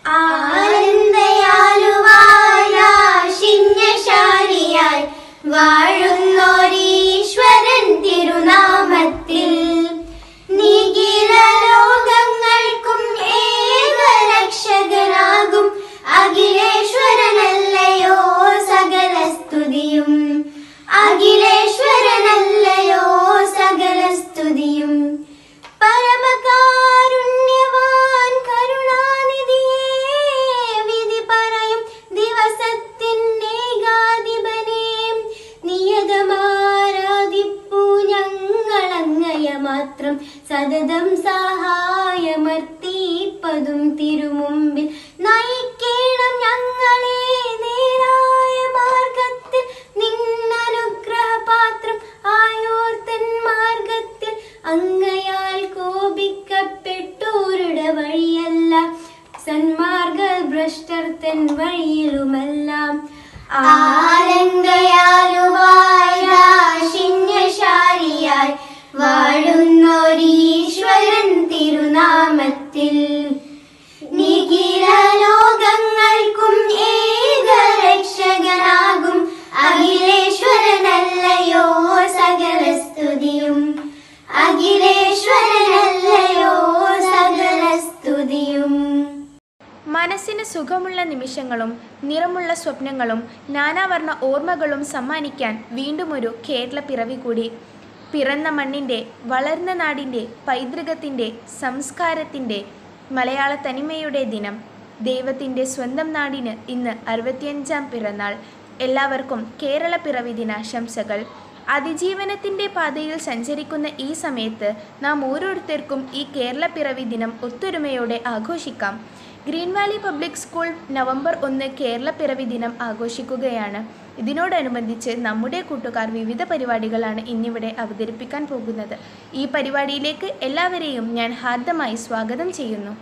ആനന്ദയാലുവാരാശിന്യശാലിയായി വാഴുന്നോരീശ്വരൻ തിരുനാമത്തിൽ നിഖില ലോകങ്ങൾക്കും ഏകരക്ഷകനാകും അഖിലേശ്വരനല്ലയോ സകല സ്തുതിയും അഖിലേശ്വരനല്ലയോ സകല സ്തുതിയും പരമകാരുണ്യവാൻ കരുണാനിധിയേ വിധി പറയും ദിവസത്തിൻ ഏകാധിപനേ നിയതമാരാധിപ്പൂ ഞങ്ങളങ്ങയ മാത്രം സതതം സഹായമർത്തിപ്പതും തിരുമുമ്പിൽ നയിക്കേണം ഞങ്ങളെ നേരായ മാർഗത്തിൽ നിന്നനുഗ്രഹപാത്രം ആയോർത്തൻ മാർഗത്തിൽ അങ്ങയാൽ കോപിക്കപ്പെട്ടോരുടെ വഴിയല്ല സന്മാർഗ ഭ്രഷ്ടർ തൻ വഴിയിലുമെല്ലാം ആനന്ദയാലുവാരാശിന്യശാലിയായി വാഴുന്നോരീശ്വരൻ തിരുനാമത്തിൽ നിഖില ലോകങ്ങൾക്കും ഏകരക്ഷകനാകും അഖിലേശ്വരനല്ലയോ സകല സ്തുതിയും അഖിലേശ്വരനല്ലയോ സകല സ്തുതിയും മനസ്സിന് സുഖമുള്ള നിമിഷങ്ങളും നിറമുള്ള സ്വപ്നങ്ങളും നാനാവർണ്ണ ഓർമ്മകളും സമ്മാനിക്കാൻ വീണ്ടും ഒരു കേരള പിറവി കൂടി പിറന്ന മണ്ണിൻ്റെ വളർന്ന നാടിൻ്റെ പൈതൃകത്തിൻ്റെ സംസ്കാരത്തിൻ്റെ മലയാള തനിമയുടെ ദിനം ദൈവത്തിൻ്റെ സ്വന്തം നാടിന് ഇന്ന് അറുപത്തിയഞ്ചാം പിറന്നാൾ എല്ലാവർക്കും കേരള പിറവി ദിനാശംസകൾ അതിജീവനത്തിൻ്റെ പാതയിൽ സഞ്ചരിക്കുന്ന ഈ സമയത്ത് നാം ഓരോരുത്തർക്കും ഈ കേരള പിറവി ദിനം ഒത്തൊരുമയോടെ ആഘോഷിക്കാം green valley public school November ഒന്ന് കേരള പിറവി ദിനം ആഘോഷിക്കുകയാണ് ഇതിനോടനുബന്ധിച്ച് നമ്മുടെ കൂട്ടുകാർ വിവിധ പരിപാടികളാണ് ഇന്നിവിടെ അവതരിപ്പിക്കാൻ പോകുന്നത് ഈ പരിപാടിയിലേക്ക് എല്ലാവരെയും ഞാൻ ഹാർദമായി സ്വാഗതം ചെയ്യുന്നു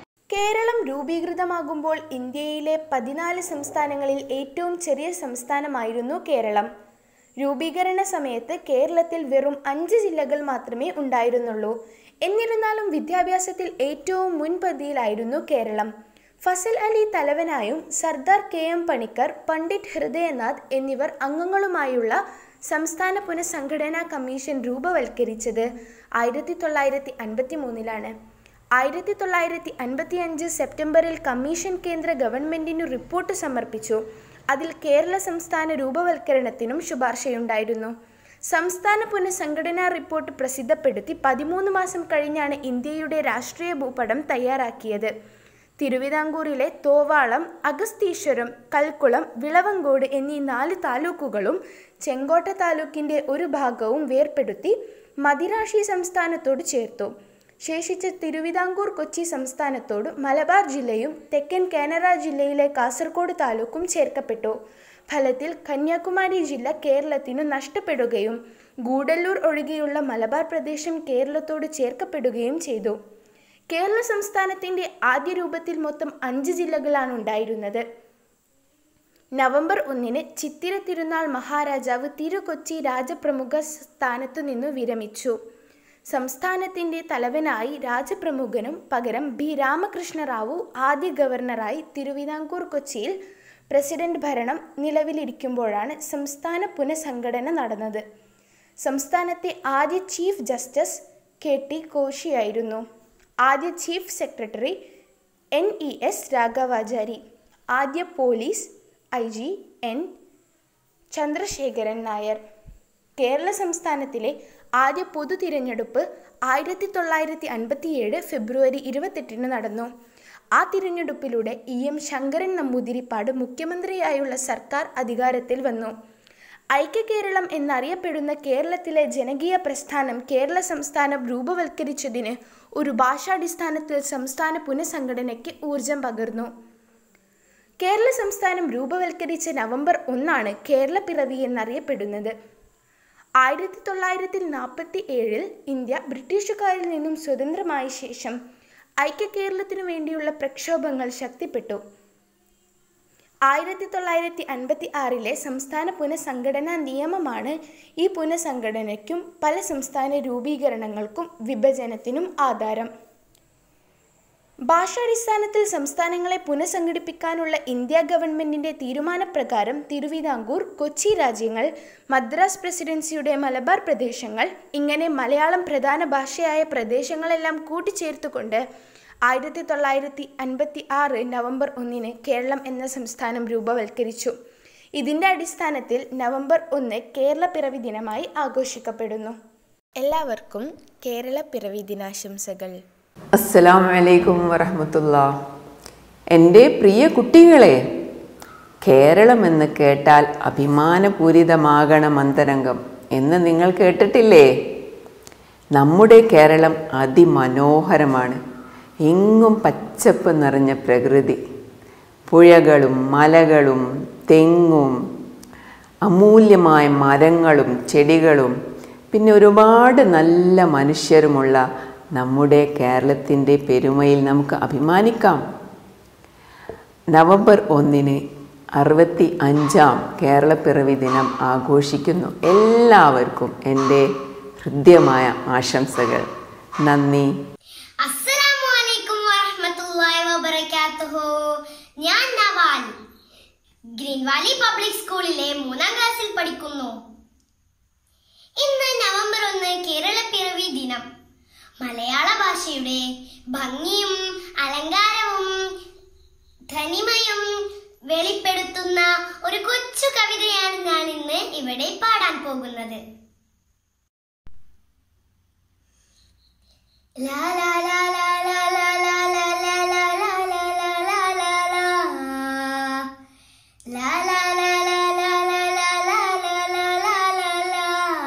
കേരളം രൂപീകൃതമാകുമ്പോൾ ഇന്ത്യയിലെ പതിനാല് സംസ്ഥാനങ്ങളിൽ ഏറ്റവും ചെറിയ സംസ്ഥാനമായിരുന്നു കേരളം രൂപീകരണ സമയത്ത് കേരളത്തിൽ വെറും അഞ്ച് ജില്ലകൾ മാത്രമേ ഉണ്ടായിരുന്നുള്ളൂ എന്നിരുന്നാലും വിദ്യാഭ്യാസത്തിൽ ഏറ്റവും മുൻപന്തിയിലായിരുന്നു കേരളം ഫസൽ അലി തലവനായും സർദാർ കെ എം പണിക്കർ പണ്ഡിറ്റ് ഹൃദയനാഥ് എന്നിവർ അംഗങ്ങളുമായുള്ള സംസ്ഥാന പുനഃസംഘടനാ കമ്മീഷൻ രൂപവൽക്കരിച്ചത് ആയിരത്തി തൊള്ളായിരത്തി അൻപത്തി മൂന്നിലാണ് ആയിരത്തി തൊള്ളായിരത്തി അൻപത്തി അഞ്ച് സെപ്റ്റംബറിൽ കമ്മീഷൻ കേന്ദ്ര ഗവൺമെന്റിനു റിപ്പോർട്ട് സമർപ്പിച്ചു അതിൽ കേരള സംസ്ഥാന രൂപവൽക്കരണത്തിനും ശുപാർശയുണ്ടായിരുന്നു സംസ്ഥാന പുനഃസംഘടനാ റിപ്പോർട്ട് പ്രസിദ്ധപ്പെടുത്തി പതിമൂന്ന് മാസം കഴിഞ്ഞാണ് ഇന്ത്യയുടെ രാഷ്ട്രീയ ഭൂപടം തയ്യാറാക്കിയത് തിരുവിതാംകൂറിലെ തോവാളം അഗസ്തീശ്വരം കൽക്കുളം വിളവങ്കോട് എന്നീ നാല് താലൂക്കുകളും ചെങ്കോട്ട താലൂക്കിന്റെ ഒരു ഭാഗവും വേർപെടുത്തി മദിരാശി സംസ്ഥാനത്തോട് ചേർത്തു ശേഷിച്ച തിരുവിതാംകൂർ കൊച്ചി സംസ്ഥാനത്തോട് മലബാർ ജില്ലയും തെക്കൻ കാനറ ജില്ലയിലെ കാസർഗോഡ് താലൂക്കും ചേർക്കപ്പെട്ടു ഫലത്തിൽ കന്യാകുമാരി ജില്ല കേരളത്തിനു നഷ്ടപ്പെടുകയും ഗൂഡല്ലൂർ ഒഴികെയുള്ള മലബാർ പ്രദേശം കേരളത്തോട് ചേർക്കപ്പെടുകയും ചെയ്തു കേരള സംസ്ഥാനത്തിന്റെ ആദ്യ രൂപത്തിൽ മൊത്തം അഞ്ച് ജില്ലകളാണ് ഉണ്ടായിരുന്നത് നവംബർ ഒന്നിന് ചിത്തിര തിരുനാൾ മഹാരാജാവ് തിരുകൊച്ചി രാജപ്രമുഖ സ്ഥാനത്തു നിന്നു വിരമിച്ചു സംസ്ഥാനത്തിന്റെ തലവനായി രാജപ്രമുഖനും പകരം ബി രാമകൃഷ്ണറാവു ആദ്യ ഗവർണറായി തിരുവിതാംകൂർ കൊച്ചിയിൽ പ്രസിഡന്റ് ഭരണം നിലവിലിരിക്കുമ്പോഴാണ് സംസ്ഥാന പുനഃസംഘടന നടന്നത് സംസ്ഥാനത്തെ ആദ്യ ചീഫ് ജസ്റ്റിസ് കെ ടി കോശിയായിരുന്നു ആദ്യ chief secretary N E S Raghavachari ആദ്യ police I G N Chandrasekharan Nair Kerala സംസ്ഥാനത്തിലെ ആദ്യ പൊതു തിരഞ്ഞെടുപ്പ് ആയിരത്തി തൊള്ളായിരത്തി അൻപത്തിയേഴ് ഫെബ്രുവരി ഇരുപത്തെട്ടിന് നടന്നു ആ തിരഞ്ഞെടുപ്പിലൂടെ ഇ എം ശങ്കരൻ നമ്പൂതിരിപ്പാട് മുഖ്യമന്ത്രിയായുള്ള സർക്കാർ അധികാരത്തിൽ വന്നു ഐക്യ കേരളം എന്നറിയപ്പെടുന്ന കേരളത്തിലെ ജനകീയ പ്രസ്ഥാനം കേരള സംസ്ഥാനം രൂപവൽക്കരിച്ചതിന് ഒരു ഭാഷാടിസ്ഥാനത്തിൽ സംസ്ഥാന പുനഃസംഘടനയ്ക്ക് ഊർജം പകർന്നു കേരള സംസ്ഥാനം രൂപവൽക്കരിച്ച നവംബർ ഒന്നാണ് കേരള പിറവി എന്നറിയപ്പെടുന്നത് ആയിരത്തി തൊള്ളായിരത്തി നാൽപ്പത്തി ഏഴിൽ ഇന്ത്യ ബ്രിട്ടീഷുകാരിൽ നിന്നും സ്വതന്ത്രമായ ശേഷം ഐക്യ കേരളത്തിനു വേണ്ടിയുള്ള പ്രക്ഷോഭങ്ങൾ ശക്തിപ്പെട്ടു ആയിരത്തി തൊള്ളായിരത്തി അൻപത്തി ആറിലെ സംസ്ഥാന പുനഃസംഘടനാ നിയമമാണ് ഈ പുനഃസംഘടനയ്ക്കും പല സംസ്ഥാന രൂപീകരണങ്ങൾക്കും വിഭജനത്തിനും ആധാരം ഭാഷാടിസ്ഥാനത്തിൽ സംസ്ഥാനങ്ങളെ പുനഃസംഘടിപ്പിക്കാനുള്ള ഇന്ത്യ ഗവൺമെന്റിന്റെ തീരുമാനപ്രകാരം തിരുവിതാംകൂർ കൊച്ചി രാജ്യങ്ങൾ മദ്രാസ് പ്രസിഡൻസിയുടെ മലബാർ പ്രദേശങ്ങൾ ഇങ്ങനെ മലയാളം പ്രധാന ഭാഷയായ പ്രദേശങ്ങളെല്ലാം കൂട്ടിച്ചേർത്തുകൊണ്ട് ആയിരത്തി തൊള്ളായിരത്തി അൻപത്തി ആറ് നവംബർ ഒന്നിന് കേരളം എന്ന സംസ്ഥാനം രൂപവൽക്കരിച്ചു ഇതിന്റെ അടിസ്ഥാനത്തിൽ നവംബർ ഒന്ന് കേരള പിറവി ദിനമായി ആഘോഷിക്കപ്പെടുന്നു എല്ലാവർക്കും കേരള പിറവി ദിനാശംസകൾ അസ്സലാമു അലൈക്കും വറഹമത്തുള്ള എൻ്റെ പ്രിയ കുട്ടികളെ കേരളം എന്ന് കേട്ടാൽ അഭിമാനപൂരിതമാകണം അന്തരംഗം എന്ന് നിങ്ങൾ കേട്ടിട്ടില്ലേ നമ്മുടെ കേരളം അതിമനോഹരമാണ് എങ്ങും പച്ചപ്പ് നിറഞ്ഞ പ്രകൃതി പുഴകളും മലകളും തെങ്ങും അമൂല്യമായ മരങ്ങളും ചെടികളും പിന്നെ ഒരുപാട് നല്ല മനുഷ്യരുമുള്ള നമ്മുടെ കേരളത്തിൻ്റെ പെരുമയിൽ നമുക്ക് അഭിമാനിക്കാം നവംബർ ഒന്നിന് അറുപത്തി അഞ്ചാം കേരളപ്പിറവി ദിനം ആഘോഷിക്കുന്നു എല്ലാവർക്കും എൻ്റെ ഹൃദ്യമായ ആശംസകൾ നന്ദി അസ്സലാമു അലൈക്കും വറഹ്മത്തുള്ളാഹി വബറകാതുഹു ഞാൻ നവാൻ ഗ്രീൻ വാലി പബ്ലിക് സ്കൂളിലെ മൂന്നാം ക്ലാസ്സിൽ പഠിക്കുന്നു ഇന്ന് നവംബർ ഒന്ന് കേരള പിറവി ദിനം മലയാള ഭാഷയുടെ ഭംഗിയും അലങ്കാരവും ധനിമയും വെളിപ്പെടുത്തുന്ന ഒരു കൊച്ചു കവിതയാണ് ഞാൻ ഇന്ന് ഇവിടെ പാടാൻ പോകുന്നത് La la la la la la la la la la la la la la la la. La la la la la la la la la la la la la.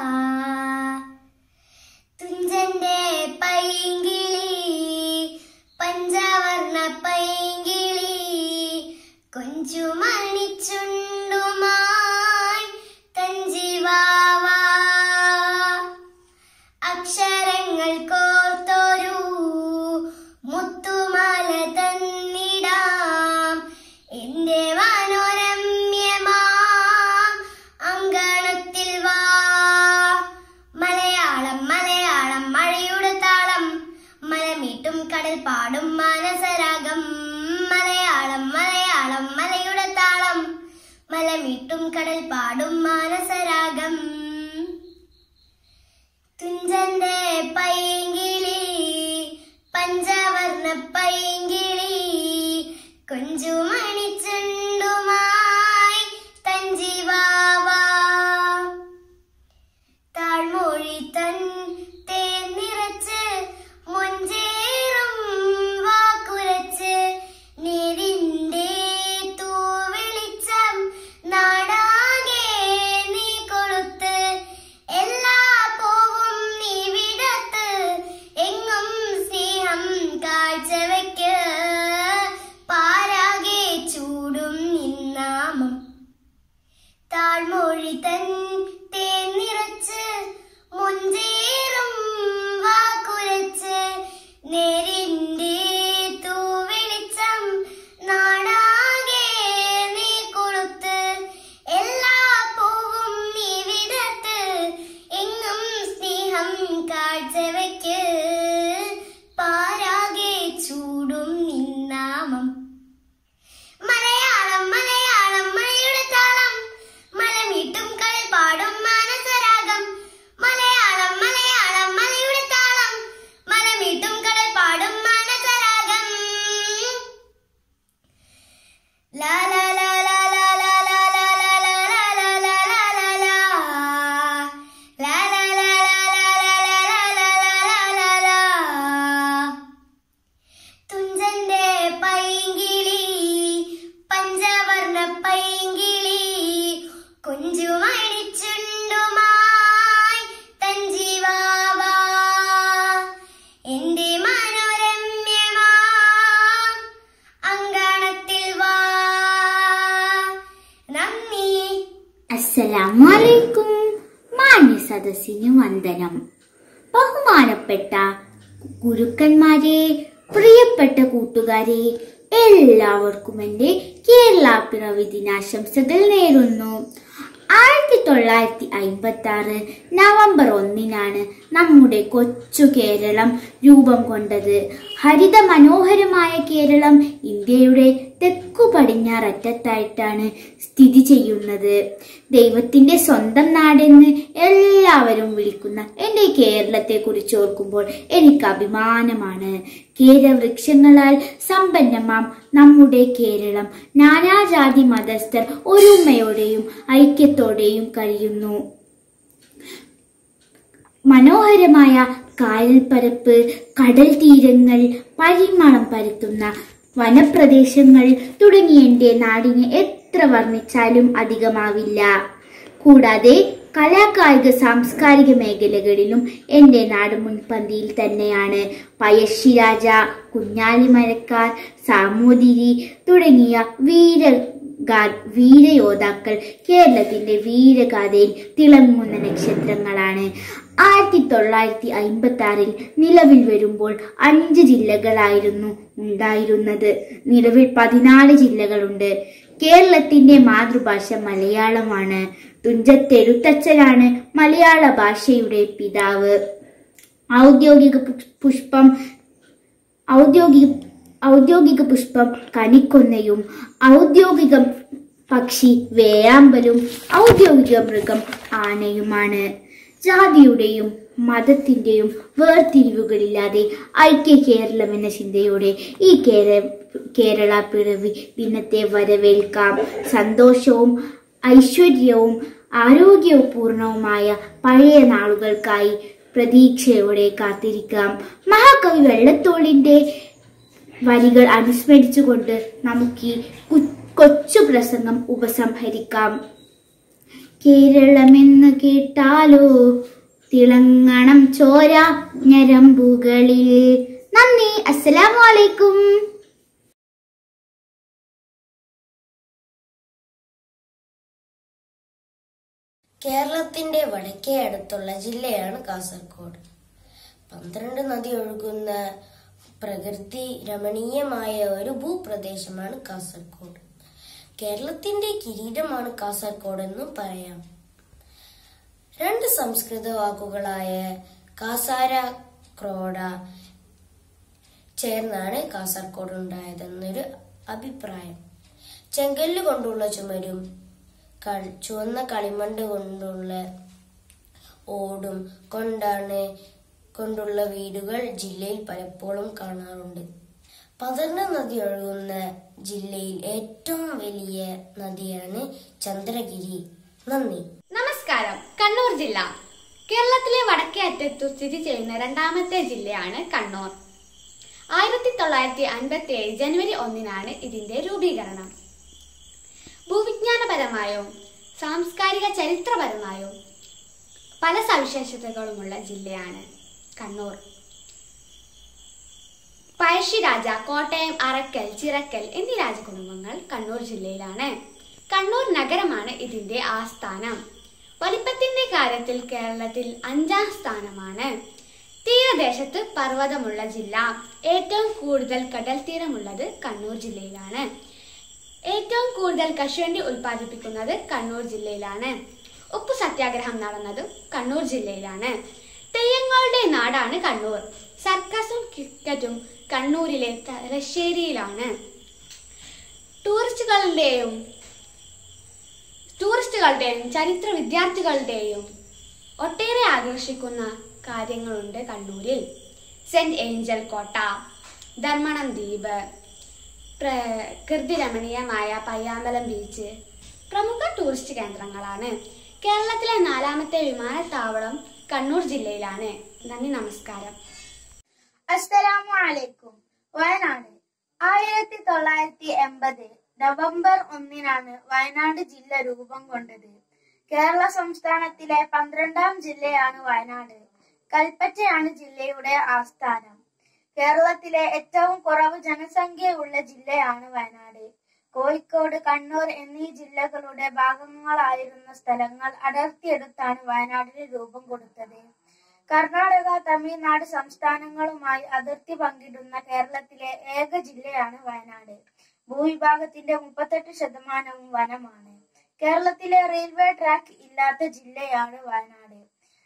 തുഞ്ചന്റെ പൈങ്കിളി പഞ്ചവർണ്ണ പൈങ്കിളി കൊഞ്ചുമണിച്ചുണ്ടുമായി തഞ്ചിവാവാ അക്ഷരങ്ങൾ കോർത്തൊരു മുത്തുമാല തന്നിടാം എന്റെ മനോരമ്യമാം അങ്കണത്തിൽ വാ മലയാളം മലയാളം മഴയുടെ താളം മലമീട്ടും കടൽ പാടും മാനസരാഗം മലയാളം മലയാളം മലയുടെ താളം മലമീട്ടും കടൽ പാടും മാനസരാഗം തുഞ്ചന്റെ പൈങ്കിളി പഞ്ചവർണ്ണ പൈങ്കിളി കൊഞ്ചുമണിച്ചുണ്ടുമായി തഞ്ചിവാവാ താഴ്മൊഴി തൻ തേൻ നിറച്ച് മൊഞ്ചേറും വാക്കുരച്ച് നേരിന്റെ തൂവെളിച്ചം നാടാകെ നീ കൊളുത്ത് എല്ലാ പോവും നീ വിടത്ത് എങ്ങും സ്നേഹം കാഴ്ചവെക്ക് പാരാകെ ചൂടും നിന്നാമം താഴ്മൊഴി തൻ തേൻ നിറച്ച് മുഞ്ചേറും വാക്കുരച്ച് നേരിന്റെ തൂവെളിച്ചം നാടാകെ നീ കൊളുത്ത് എല്ലാ പൂവും നീ വിടത്ത് എങ്ങും സ്നേഹം കാഴ്ചവെക്ക് പാരാകെ ചൂടും നിന്നാമം മലയാളം മലയാളം മഴയുടെ താളം മലമീട്ടും കടൽ പാടും മാനസരാഗം മലയാളം മലയാളം മലയുടെ താളം മലമീട്ടും കടൽ പാടും മാനസരാഗം ലാ ലാ ലാ ലാ ലാ ലാ ലാ ലാ ലാ ലാ ലാ ലാ ലാ ലാ ലാ. ലാ ലാ ലാ ലാ ലാ ലാ ലാ ലാ ലാ ലാ ലാ. തുഞ്ചന്റെ പൈങ്കിളി പഞ്ചവർണ്ണ പൈങ്കിളി കൊഞ്ചുമണിച്ചുണ്ടുമായി തഞ്ചിവാവാ എന്റെ മനോരമ്യമാം അങ്കണത്തിൽ വാ നന്ദി അസ്സലാമലൈക്കും മാന്യ സദസ്സിന് വന്ദനം ബഹുമാനപ്പെട്ട ഗുരുക്കന്മാരെ പ്രിയപ്പെട്ട കൂട്ടുകാരെ എല്ലാവർക്കും എൻ്റെ കേരള പിറവി ദിനാശംസകൾ നേരുന്നു ആയിരത്തി തൊള്ളായിരത്തി അയിമ്പത്തി ആറ് നവംബർ ഒന്നിനാണ് നമ്മുടെ കൊച്ചു കേരളം രൂപം കൊണ്ടത് ഹരിത മനോഹരമായ കേരളം ഇന്ത്യയുടെ തെക്കു പടിഞ്ഞാററ്റത്തായിട്ടാണ് സ്ഥിതി ചെയ്യുന്നത് ദൈവത്തിന്റെ സ്വന്തം നാടെന്ന് എല്ലാവരും വിളിക്കുന്ന എന്റെ കേരളത്തെ കുറിച്ച് ഓർക്കുമ്പോൾ എനിക്ക് അഭിമാനമാണ് കേരവൃക്ഷങ്ങളാൽ സമ്പന്നമാം നമ്മുടെ കേരളം നാനാജാതി മതസ്ഥർ ഒരുമയോടെയും ഐക്യത്തോടെയും കഴിയുന്നു മനോഹരമായ കായൽപ്പരപ്പ് കടൽ തീരങ്ങൾ പരിമളം പരത്തുന്ന വനപ്രദേശങ്ങൾ തുടങ്ങി എന്റെ നാടിനെ എത്ര വർണ്ണിച്ചാലും അധികമാവില്ല കൂടാതെ കലാകായിക സാംസ്കാരിക മേഖലകളിലും എന്റെ നാട് മുൻപന്തിയിൽ തന്നെയാണ് പയശ്ശിരാജ കുഞ്ഞാലിമരക്കാർ സാമൂതിരി തുടങ്ങിയ വീര ഗാ- വീരയോദ്ധാക്കൾ കേരളത്തിന്റെ വീരഗാഥയിൽ തിളങ്ങുന്ന നക്ഷത്രങ്ങളാണ് ആയിരത്തി തൊള്ളായിരത്തി അയിമ്പത്തി ആറിൽ നിലവിൽ വരുമ്പോൾ അഞ്ച് ജില്ലകളായിരുന്നു ഉണ്ടായിരുന്നത് നിലവിൽ പതിനാല് ജില്ലകളുണ്ട് കേരളത്തിന്റെ മാതൃഭാഷ മലയാളമാണ് തുഞ്ചത്തെഴുത്തച്ഛനാണ് മലയാള ഭാഷയുടെ പിതാവ് ഔദ്യോഗിക പു- പുഷ്പം ഔദ്യോഗിക ഔദ്യോഗിക പുഷ്പം കണിക്കൊന്നയും ഔദ്യോഗിക പക്ഷി വേയാമ്പലും ഔദ്യോഗിക മൃഗം ആനയുമാണ് ജാതിയുടെയും മതത്തിന്റെയും വേർതിരിവുകളില്ലാതെ ഐക്യ കേരളം എന്ന ചിന്തയോടെ ഈ കേര കേരള പിറവി ദിനത്തെ വരവേൽക്കാം സന്തോഷവും ഐശ്വര്യവും ആരോഗ്യപൂർണവുമായ പഴയ നാളുകൾക്കായി പ്രതീക്ഷയോടെ കാത്തിരിക്കാം മഹാകവി വെള്ളത്തോളിന്റെ വരികൾ അനുസ്മരിച്ചുകൊണ്ട് നമുക്ക് ഈ കു- കൊച്ചു പ്രസംഗം ഉപസംഹരിക്കാം കേരളമെന്ന് കേട്ടാലോ തിളങ്ങണം ചോര ഞരമ്പുകളിൽ നന്ദി അസ്സലാമു അലൈക്കും കേരളത്തിന്റെ വടക്കേ അടുത്തുള്ള ജില്ലയാണ് കാസർഗോഡ് പന്ത്രണ്ട് നദി ഒഴുകുന്ന പ്രകൃതി രമണീയമായ ഒരു ഭൂപ്രദേശമാണ് കാസർഗോഡ് കേരളത്തിന്റെ കിരീടമാണ് കാസർഗോഡ് എന്നും പറയാം രണ്ട് സംസ്കൃത വാക്കുകളായ കാസാര ക്രോഡ ചേർന്നാണ് കാസർഗോഡ് ഉണ്ടായതെന്നൊരു അഭിപ്രായം ചെങ്കല്ല് കൊണ്ടുള്ള ചുമരും കൾ- ചുവന്ന കളിമണ്ണ് കൊണ്ടുള്ള ഓടും കൊണ്ടാണ് കൊണ്ടുള്ള വീടുകൾ ജില്ലയിൽ പലപ്പോഴും കാണാറുണ്ട് പതർന്ന നദി ഒഴുകുന്ന ജില്ലയിൽ ഏറ്റവും വലിയ നദിയാണ് ചന്ദ്രഗിരി നന്ദി നമസ്കാരം കണ്ണൂർ ജില്ല കേരളത്തിലെ വടക്കേ അറ്റത്തു സ്ഥിതി ചെയ്യുന്ന രണ്ടാമത്തെ ജില്ലയാണ് കണ്ണൂർ ആയിരത്തി തൊള്ളായിരത്തി അൻപത്തി ഏഴ് ജനുവരി ഒന്നിനാണ് ഇതിന്റെ രൂപീകരണം ഭൂവിജ്ഞാനപരമായോ സാംസ്കാരിക ചരിത്രപരമായോ പല സവിശേഷതകളുമുള്ള ജില്ലയാണ് കണ്ണൂർ പഴശ്ശിരാജ കോട്ടയം അറക്കൽ ചിറക്കൽ എന്നീ രാജകുടുംബങ്ങൾ കണ്ണൂർ ജില്ലയിലാണ് കണ്ണൂർ നഗരമാണ് ഇതിന്റെ ആസ്ഥാനം വലിപ്പത്തിന്റെ കാര്യത്തിൽ കേരളത്തിൽ അഞ്ചാം സ്ഥാനമാണ് തീരദേശത്ത് പർവ്വതമുള്ള ജില്ല ഏറ്റവും കൂടുതൽ കടൽ തീരമുള്ളത് കണ്ണൂർ ജില്ലയിലാണ് ഏറ്റവും കൂടുതൽ കശുവണ്ടി ഉൽപ്പാദിപ്പിക്കുന്നത് കണ്ണൂർ ജില്ലയിലാണ് ഉപ്പു സത്യാഗ്രഹം നടന്നതും കണ്ണൂർ ജില്ലയിലാണ് തെയ്യങ്ങളുടെ നാടാണ് കണ്ണൂർ സർക്കസും ക്രിക്കറ്റും കണ്ണൂരിലെ തലശ്ശേരിയിലാണ് ടൂറിസ്റ്റുകളുടെയും ടൂറിസ്റ്റുകളുടെയും ചരിത്ര വിദ്യാർത്ഥികളുടെയും ഒട്ടേറെ ആകർഷിക്കുന്ന കാര്യങ്ങളുണ്ട് കണ്ണൂരിൽ സെന്റ് ഏഞ്ചൽ കോട്ട ധർമ്മണം ദ്വീപ് പ്രകൃതി രമണീയമായ പയ്യാമ്പലം ബീച്ച് പ്രമുഖ ടൂറിസ്റ്റ് കേന്ദ്രങ്ങളാണ് കേരളത്തിലെ നാലാമത്തെ വിമാനത്താവളം കണ്ണൂർ ജില്ലയിലാണ് നന്ദി നമസ്കാരം അസ്സലാമു അലൈക്കും വയനാട് ആയിരത്തി തൊള്ളായിരത്തി എൺപത് നവംബർ ഒന്നിനാണ് വയനാട് ജില്ല രൂപം കൊണ്ടത് കേരള സംസ്ഥാനത്തിലെ പന്ത്രണ്ടാം ജില്ലയാണ് വയനാട് കൽപ്പറ്റയാണ് ജില്ലയുടെ ആസ്ഥാനം കേരളത്തിലെ ഏറ്റവും കുറവ് ജനസംഖ്യയുള്ള ജില്ലയാണ് വയനാട് കോഴിക്കോട് കണ്ണൂർ എന്നീ ജില്ലകളുടെ ഭാഗങ്ങളായിരുന്ന സ്ഥലങ്ങൾ അടർത്തിയെടുത്താണ് വയനാടിന് രൂപം കൊടുത്തത് കർണാടക തമിഴ്നാട് സംസ്ഥാനങ്ങളുമായി അതിർത്തി പങ്കിടുന്ന കേരളത്തിലെ ഏക ജില്ലയാണ് വയനാട് ഭൂവിഭാഗത്തിന്റെ മുപ്പത്തെട്ട് ശതമാനവും വനമാണ് കേരളത്തിലെ റെയിൽവേ ട്രാക്ക് ഇല്ലാത്ത ജില്ലയാണ് വയനാട്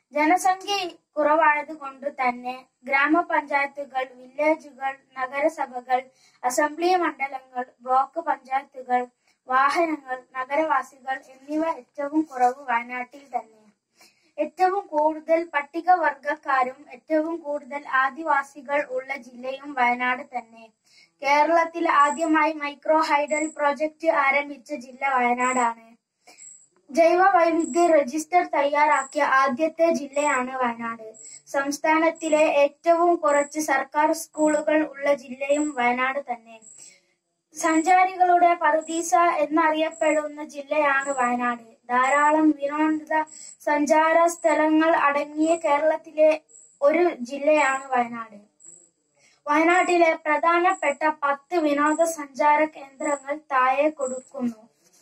ജനസംഖ്യ കുറവായതുകൊണ്ട് തന്നെ ഗ്രാമപഞ്ചായത്തുകൾ വില്ലേജുകൾ നഗരസഭകൾ അസംബ്ലി മണ്ഡലങ്ങൾ ബ്ലോക്ക് പഞ്ചായത്തുകൾ വാഹനങ്ങൾ നഗരവാസികൾ എന്നിവ ഏറ്റവും കുറവ് വയനാട്ടിൽ തന്നെ ഏറ്റവും കൂടുതൽ പട്ടികവർഗക്കാരും ഏറ്റവും കൂടുതൽ ആദിവാസികൾ ഉള്ള ജില്ലയും വയനാട് തന്നെ കേരളത്തിൽ ആദ്യമായി മൈക്രോ ഹൈഡൽ പ്രോജക്റ്റ് ആരംഭിച്ച ജില്ല വയനാടാണ് ജൈവ വൈവിധ്യ രജിസ്റ്റർ തയ്യാറാക്കിയ ആദ്യത്തെ ജില്ലയാണ് വയനാട് സംസ്ഥാനത്തിലെ ഏറ്റവും കുറച്ച് സർക്കാർ സ്കൂളുകൾ ഉള്ള ജില്ലയും വയനാട് തന്നെ സഞ്ചാരികളുടെ പറുദീസ എന്നറിയപ്പെടുന്ന ജില്ലയാണ് വയനാട് ധാരാളം വിനോദ സഞ്ചാര സ്ഥലങ്ങൾ അടങ്ങിയ കേരളത്തിലെ ഒരു ജില്ലയാണ് വയനാട് വയനാട്ടിലെ പ്രധാനപ്പെട്ട പത്ത് വിനോദസഞ്ചാര കേന്ദ്രങ്ങൾ താഴെ കൊടുക്കുന്നു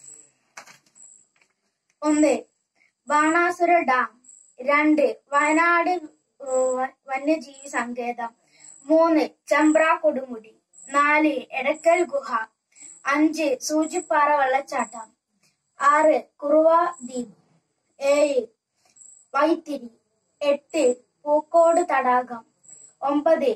ഒന്ന് ബാണാസുര ഡാം രണ്ട് വയനാട് ഏഹ്, വന്യജീവി സങ്കേതം മൂന്ന് ചമ്പ്ര കൊടുമുടി നാല് എടക്കൽ ഗുഹ അഞ്ച് സൂചിപ്പാറ വെള്ളച്ചാട്ടം ആറ് കുറുവ ദ്വീപ് ഏഴ് വൈത്തിരി എട്ട് പൂക്കോട് തടാകം ഒമ്പത്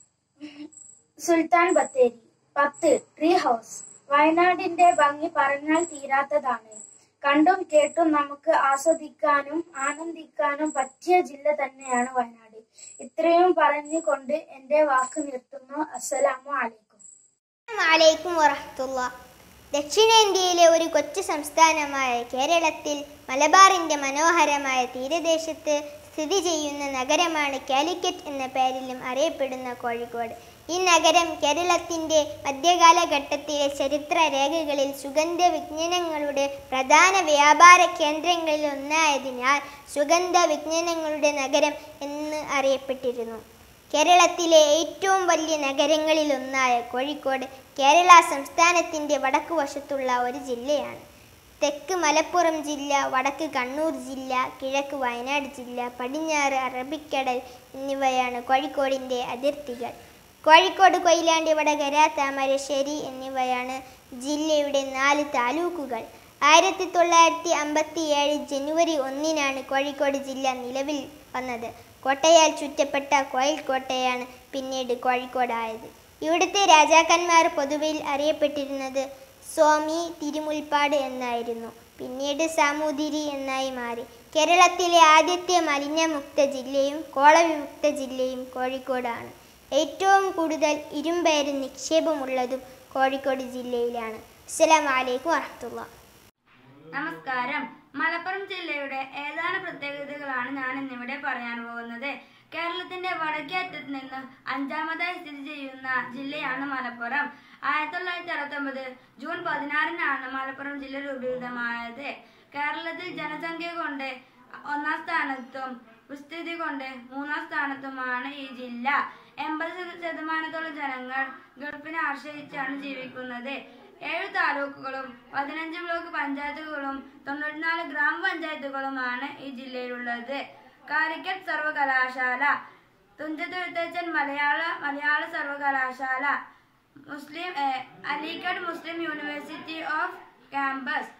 സുൽത്താൻ ബത്തേരി പത്ത് ട്രീ ഹൗസ് വയനാടിന്റെ ഭംഗി പറഞ്ഞാൽ തീരാത്തതാണ് കണ്ടും കേട്ടും നമുക്ക് ആസ്വദിക്കാനും ആനന്ദിക്കാനും പറ്റിയ ജില്ല തന്നെയാണ് വയനാട് ഇത്രയും പറഞ്ഞുകൊണ്ട് എന്റെ വാക്ക് നിർത്തുന്നു അസ്സലാമു അലൈക്കും അലൈക്കും വറഹത്തുള്ള ദക്ഷിണേന്ത്യയിലെ ഒരു കൊച്ചു സംസ്ഥാനമായ കേരളത്തിൽ മലബാറിന്റെ മനോഹരമായ തീരദേശത്ത് സ്ഥിതി ചെയ്യുന്ന നഗരമാണ് കാലിക്കറ്റ് എന്ന പേരിലും അറിയപ്പെടുന്ന കോഴിക്കോട് ഈ നഗരം കേരളത്തിന്റെ മധ്യകാലഘട്ടത്തിലെ ചരിത്ര രേഖകളിൽ സുഗന്ധ വിജ്ഞാനങ്ങളുടെ പ്രധാന വ്യാപാര കേന്ദ്രങ്ങളിൽ ഒന്നായതിനാൽ സുഗന്ധ വിജ്ഞാനങ്ങളുടെ നഗരം എന്ന് അറിയപ്പെട്ടിരുന്നു കേരളത്തിലെ ഏറ്റവും വലിയ നഗരങ്ങളിലൊന്നായ കോഴിക്കോട് കേരള സംസ്ഥാനത്തിൻ്റെ വടക്കു വശത്തുള്ള ഒരു ജില്ലയാണ് തെക്ക് മലപ്പുറം ജില്ല വടക്ക് കണ്ണൂർ ജില്ല കിഴക്ക് വയനാട് ജില്ല പടിഞ്ഞാറ് അറബിക്കടൽ എന്നിവയാണ് കോഴിക്കോടിൻ്റെ അതിർത്തികൾ കോഴിക്കോട് കൊയിലാണ്ടി വടകര താമരശ്ശേരി എന്നിവയാണ് ജില്ലയുടെ നാല് താലൂക്കുകൾ ആയിരത്തി തൊള്ളായിരത്തി അമ്പത്തി ഏഴ് ജനുവരി ഒന്നിനാണ് കോഴിക്കോട് ജില്ല നിലവിൽ വന്നത് കോട്ടയാൽ ചുറ്റപ്പെട്ട കോയിൽ കോട്ടയാണ് പിന്നീട് കോഴിക്കോടായത് ഇവിടുത്തെ രാജാക്കന്മാർ പൊതുവിൽ അറിയപ്പെട്ടിരുന്നത് സ്വാമി തിരുമുൽപ്പാട് എന്നായിരുന്നു പിന്നീട് സാമൂതിരി എന്നായി മാറി കേരളത്തിലെ ആദ്യത്തെ മലിനമുക്ത ജില്ലയും കോളവിമുക്ത ജില്ലയും കോഴിക്കോടാണ് ഏറ്റവും കൂടുതൽ ഇരുമ്പേര് നിക്ഷേപമുള്ളതും കോഴിക്കോട് ജില്ലയിലാണ് അസ്സലാമു അലൈക്കും വറഹ്മത്തുള്ളാഹി നമസ്കാരം മലപ്പുറം ജില്ലയുടെ ഏതാനും പ്രത്യേകതകളാണ് ഞാൻ ഇന്നിവിടെ പറയാൻ പോകുന്നത് കേരളത്തിന്റെ വടക്കേ അറ്റത്ത് നിന്ന് അഞ്ചാമതായി സ്ഥിതി ചെയ്യുന്ന ജില്ലയാണ് മലപ്പുറം ആയിരത്തി തൊള്ളായിരത്തി അറുപത്തി ഒമ്പത് ജൂൺ പതിനാറിനാണ് മലപ്പുറം ജില്ല രൂപീകൃതമായത് കേരളത്തിൽ ജനസംഖ്യ കൊണ്ട് ഒന്നാം സ്ഥാനത്തും വിസ്തൃതി കൊണ്ട് മൂന്നാം സ്ഥാനത്തുമാണ് ഈ ജില്ല എൺപത് ശതമാനത്തോളം ജനങ്ങൾ ഗൾഫിനെ ആശ്രയിച്ചാണ് ജീവിക്കുന്നത് ഏഴ് താലൂക്കുകളും പതിനഞ്ച് ബ്ലോക്ക് പഞ്ചായത്തുകളും തൊണ്ണൂറ്റിനാല് ഗ്രാമപഞ്ചായത്തുകളുമാണ് ഈ ജില്ലയിലുള്ളത് കാലിക്കറ്റ് സർവകലാശാല തുഞ്ചത്ത് എഴുത്തച്ഛൻ മലയാള മലയാള സർവകലാശാല Muslim uh, Aligarh Muslim university of campus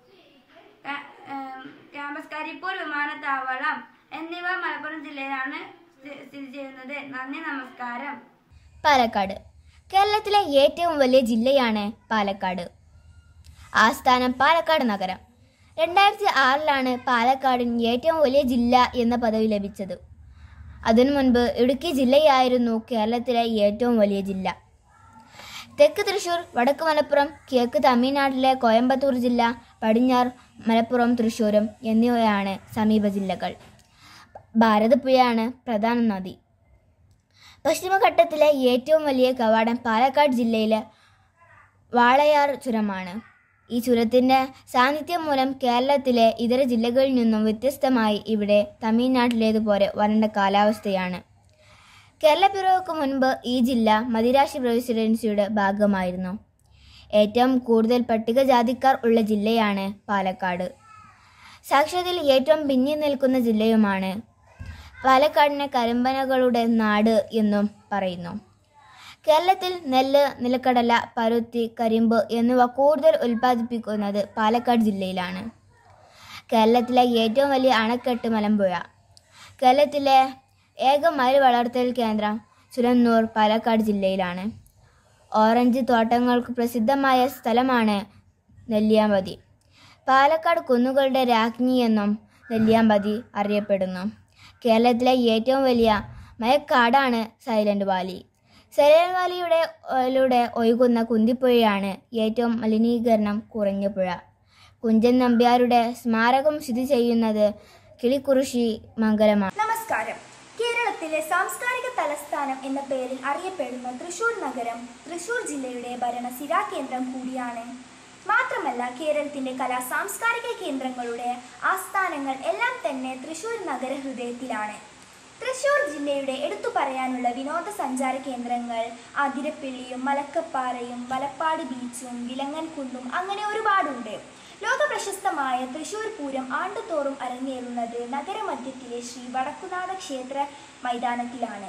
ക്യാ- ഏം, ക്യാമ്പസ് കരിപ്പൂർ വിമാനത്താവളം എന്നിവ മലപ്പുറം ജില്ലയിലാണ് സ്ഥി- സ്ഥിതി ചെയ്യുന്നത് നന്ദി നമസ്കാരം പാലക്കാട് കേരളത്തിലെ ഏറ്റവും വലിയ ജില്ലയാണ് പാലക്കാട് ആസ്ഥാനം പാലക്കാട് നഗരം രണ്ടായിരത്തി ആറിലാണ് പാലക്കാടിന് ഏറ്റവും വലിയ ജില്ല എന്ന പദവി ലഭിച്ചത് അതിനു മുൻപ് ഇടുക്കി ജില്ലയായിരുന്നു കേരളത്തിലെ ഏറ്റവും വലിയ ജില്ല തെക്ക് തൃശൂർ വടക്ക് മലപ്പുറം കിഴക്ക് തമിഴ്നാട്ടിലെ കോയമ്പത്തൂർ ജില്ല പടിഞ്ഞാറ് മലപ്പുറം തൃശ്ശൂരും എന്നിവയാണ് സമീപ ജില്ലകൾ ഭാരതപ്പുഴയാണ് പ്രധാന നദി പശ്ചിമഘട്ടത്തിലെ ഏറ്റവും വലിയ കവാടം പാലക്കാട് ജില്ലയിലെ വാളയാർ ചുരമാണ് ഈ ചുരത്തിൻ്റെ സാന്നിധ്യം മൂലം കേരളത്തിലെ ഇതര ജില്ലകളിൽ നിന്നും വ്യത്യസ്തമായി ഇവിടെ തമിഴ്നാട്ടിലേതുപോലെ വരണ്ട കാലാവസ്ഥയാണ് കേരളപ്പിറവിക്ക് മുൻപ് ഈ ജില്ല മദിരാശി പ്രസിഡൻസിയുടെ ഭാഗമായിരുന്നു ഏറ്റവും കൂടുതൽ പട്ടികജാതിക്കാർ ഉള്ള ജില്ലയാണ് പാലക്കാട് സാക്ഷരതയിൽ ഏറ്റവും പിന്നിൽ നിൽക്കുന്ന ജില്ലയുമാണ് പാലക്കാടിനെ കരിമ്പനകളുടെ നാട് എന്നും പറയുന്നു കേരളത്തിൽ നെല്ല് നിലക്കടല പരുത്തി കരിമ്പ് എന്നിവ കൂടുതൽ ഉൽപ്പാദിപ്പിക്കുന്നത് പാലക്കാട് ജില്ലയിലാണ് കേരളത്തിലെ ഏറ്റവും വലിയ അണക്കെട്ട് മലമ്പുഴ കേരളത്തിലെ ഏക മയിൽ വളർത്തൽ കേന്ദ്രം സുരന്നൂർ പാലക്കാട് ജില്ലയിലാണ് ഓറഞ്ച് തോട്ടങ്ങൾക്ക് പ്രസിദ്ധമായ സ്ഥലമാണ് നെല്ലിയാമ്പതി പാലക്കാട് കുന്നുകളുടെ രാജ്ഞി എന്നും നെല്ലിയാമ്പതി അറിയപ്പെടുന്നു കേരളത്തിലെ ഏറ്റവും വലിയ മയക്കാടാണ് സൈലന്റ് വാലി സൈലന്റ് വാലിയുടെ ലൂടെ ഒഴുകുന്ന കുന്തിപ്പുഴയാണ് ഏറ്റവും മലിനീകരണം കുറഞ്ഞ പുഴ കുഞ്ചൻ നമ്പ്യാരുടെ സ്മാരകം സ്ഥിതി ചെയ്യുന്നത് കിളിക്കുറിശി മംഗലമാണ് നമസ്കാരം കേരളത്തിലെ സാംസ്കാരിക തലസ്ഥാനം എന്ന പേരിൽ അറിയപ്പെടുന്ന തൃശൂർ നഗരം തൃശൂർ ജില്ലയുടെ ഭരണ കേന്ദ്രം കൂടിയാണ് മാത്രമല്ല കേരളത്തിന്റെ കലാ സാംസ്കാരിക കേന്ദ്രങ്ങളുടെ ആസ്ഥാനങ്ങൾ എല്ലാം തന്നെ തൃശൂർ നഗരഹൃദയത്തിലാണ് തൃശൂർ ജില്ലയുടെ എടുത്തു പറയാനുള്ള വിനോദസഞ്ചാര കേന്ദ്രങ്ങൾ ആതിരപ്പള്ളിയും മലക്കപ്പാറയും വലപ്പാട് ബീച്ചും വിലങ്ങൻ കുന്നും അങ്ങനെ ഒരുപാടുണ്ട് ലോക പ്രശസ്തമായ തൃശൂർ പൂരം ആണ്ടുതോറും അരങ്ങേറുന്നത് നഗരമധ്യത്തിലെ ശ്രീ വടക്കുനാഥ ക്ഷേത്ര മൈതാനത്തിലാണ്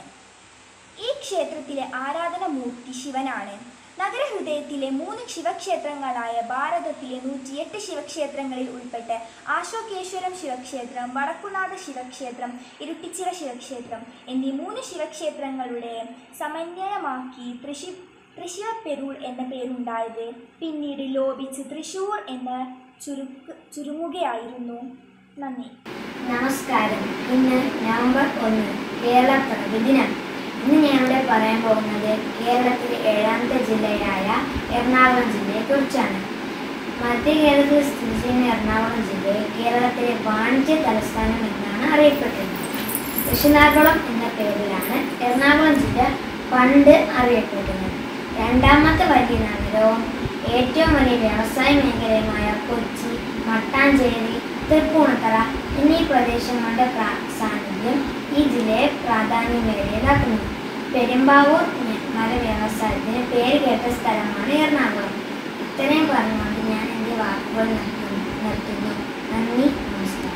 ഈ ക്ഷേത്രത്തിലെ ആരാധനമൂർത്തി ശിവനാണ് നഗരഹൃദയത്തിലെ മൂന്ന് ശിവക്ഷേത്രങ്ങളായ ഭാരതത്തിലെ നൂറ്റിയെട്ട് ശിവക്ഷേത്രങ്ങളിൽ ഉൾപ്പെട്ട് ആശോകേശ്വരം ശിവക്ഷേത്രം വടക്കുനാഥ ശിവക്ഷേത്രം ഇരുട്ടിച്ചിറ ശിവക്ഷേത്രം എന്നീ മൂന്ന് ശിവക്ഷേത്രങ്ങളുടെ സമന്വയമാക്കി തൃശി തൃശ്ശിവപ്പെരൂർ എന്ന പേരുണ്ടായത് പിന്നീട് ലോപിച്ച് തൃശൂർ എന്ന് ചുരുക്ക് ചുരുങ്ങുകയായിരുന്നു നന്ദി നമസ്കാരം ഇന്ന് നവംബർ ഒന്ന് കേരള പ്രതിദിനം ഇന്ന് ഞാനിവിടെ പറയാൻ പോകുന്നത് കേരളത്തിലെ ഏഴാമത്തെ ജില്ലയായ എറണാകുളം ജില്ലയെക്കുറിച്ചാണ് മധ്യ കേരളത്തിൽ സ്ഥിതി ചെയ്യുന്ന എറണാകുളം ജില്ലയെ കേരളത്തിലെ വാണിജ്യ തലസ്ഥാനം എന്നാണ് അറിയപ്പെടുന്നത് കൃഷ്ണാകുളം എന്ന പേരിലാണ് എറണാകുളം ജില്ല പണ്ട് അറിയപ്പെടുന്നത് രണ്ടാമത്തെ വലിയ നഗരവും ഏറ്റവും വലിയ വ്യവസായ മേഖലയുമായ കൊച്ചി മട്ടാഞ്ചേരി തൃപ്പൂണിത്തറ എന്നീ പ്രദേശങ്ങളുടെ പ്രാ- സാന്നിധ്യം ഈ ജില്ലയെ പ്രാധാന്യമേറിയതാക്കുന്നു പെരുമ്പാവൂർ മര വ്യവസായത്തിന് പേര് കേട്ട സ്ഥലമാണ് എറണാകുളം ഇത്രയും പറഞ്ഞുകൊണ്ട് ഞാൻ എൻ്റെ വാക്കുകൾ നിർത്തുന്നു നിർത്തുന്നു നന്ദി നമസ്കാരം